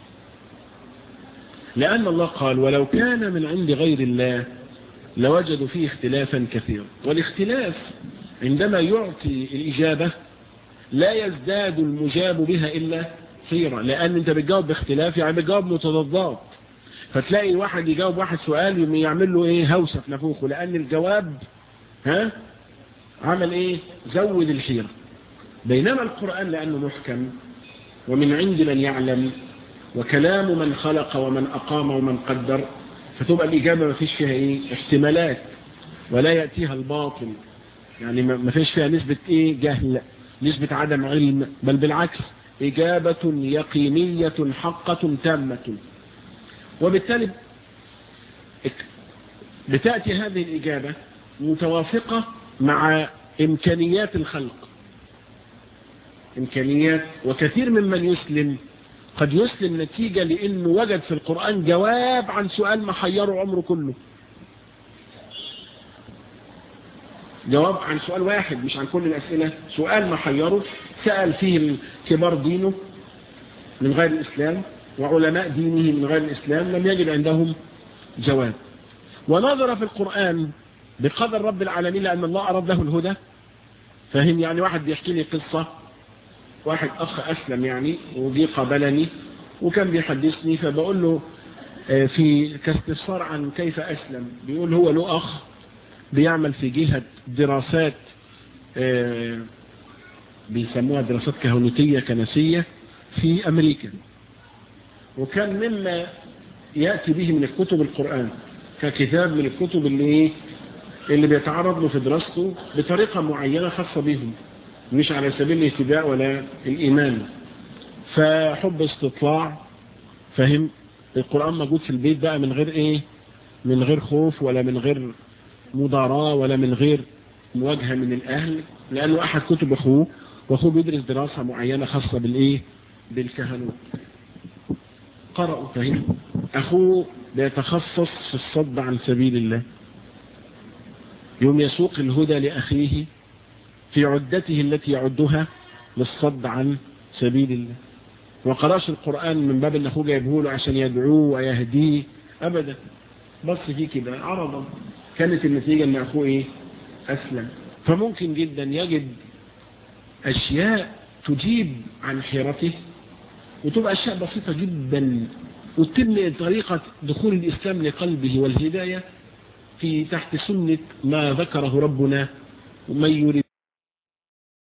لأن الله قال ولو كان من عند غير الله لوجدوا فيه اختلافا كثيرا والاختلاف عندما يعطي الإجابة لا يزداد المجاب بها إلا حيرة لأن أنت بتجاوب باختلاف يعني بتجاوب متضادات فتلاقي واحد يجاوب واحد سؤال يعمل له ايه هوسة في نفوخه لأن الجواب ها عمل ايه زود الحيرة بينما القرآن لأنه محكم ومن عند من يعلم وكلام من خلق ومن أقام ومن قدر فتبقى الإجابة ما فيش فيها ايه احتمالات ولا يأتيها الباطل يعني ما فيش فيها نسبة ايه جهل نسبة عدم علم بل بالعكس إجابة يقينية حقة تامة وبالتالي بتأتي هذه الإجابة متوافقة مع إمكانيات الخلق إمكانيات وكثير ممن يسلم قد يسلم نتيجة لأنه وجد في القرآن جواب عن سؤال ما حيره عمره كله جواب عن سؤال واحد مش عن كل الأسئلة سؤال ما حيره سأل فيه كبار دينه من غير الإسلام وعلماء دينه من غير الإسلام لم يجد عندهم جواب ونظر في القرآن بقدر رب العالمين لأن الله أراد له الهدى فهم يعني واحد بيحكي لي قصة واحد أخ أسلم يعني وجي قابلني وكان بيحدثني فبقول له في كاستفسار عن كيف أسلم بيقول هو له أخ بيعمل في جهة دراسات بيسموها دراسات كهنوتية كنسية في أمريكا وكان مما يأتي به من الكتب القرآن ككتاب من الكتب اللي ايه اللي بيتعرض له في دراسته بطريقة معينة خاصة بهم مش على سبيل الاهتداء ولا الإيمان فحب استطلاع فهم القرآن موجود في البيت بقى من غير ايه من غير خوف ولا من غير مضاراة ولا من غير مواجهة من الأهل لأنه أحد كتب أخوه وأخوه بيدرس دراسة معينة خاصة بالإيه بالكهنوت قرأوا فهم أخوه بيتخصص في الصد عن سبيل الله يوم يسوق الهدى لأخيه في عدته التي يعدها للصد عن سبيل الله وقراش القرآن من باب ان اخوه جايبه له عشان يدعوه ويهديه ابدا بص فيه كده عرضا كانت النتيجة ان اخوه ايه اسلم فممكن جدا يجد اشياء تجيب عن حيرته وتبقى اشياء بسيطة جدا وتبني طريقة دخول الاسلام لقلبه والهداية في تحت سنة ما ذكره ربنا ومن يريد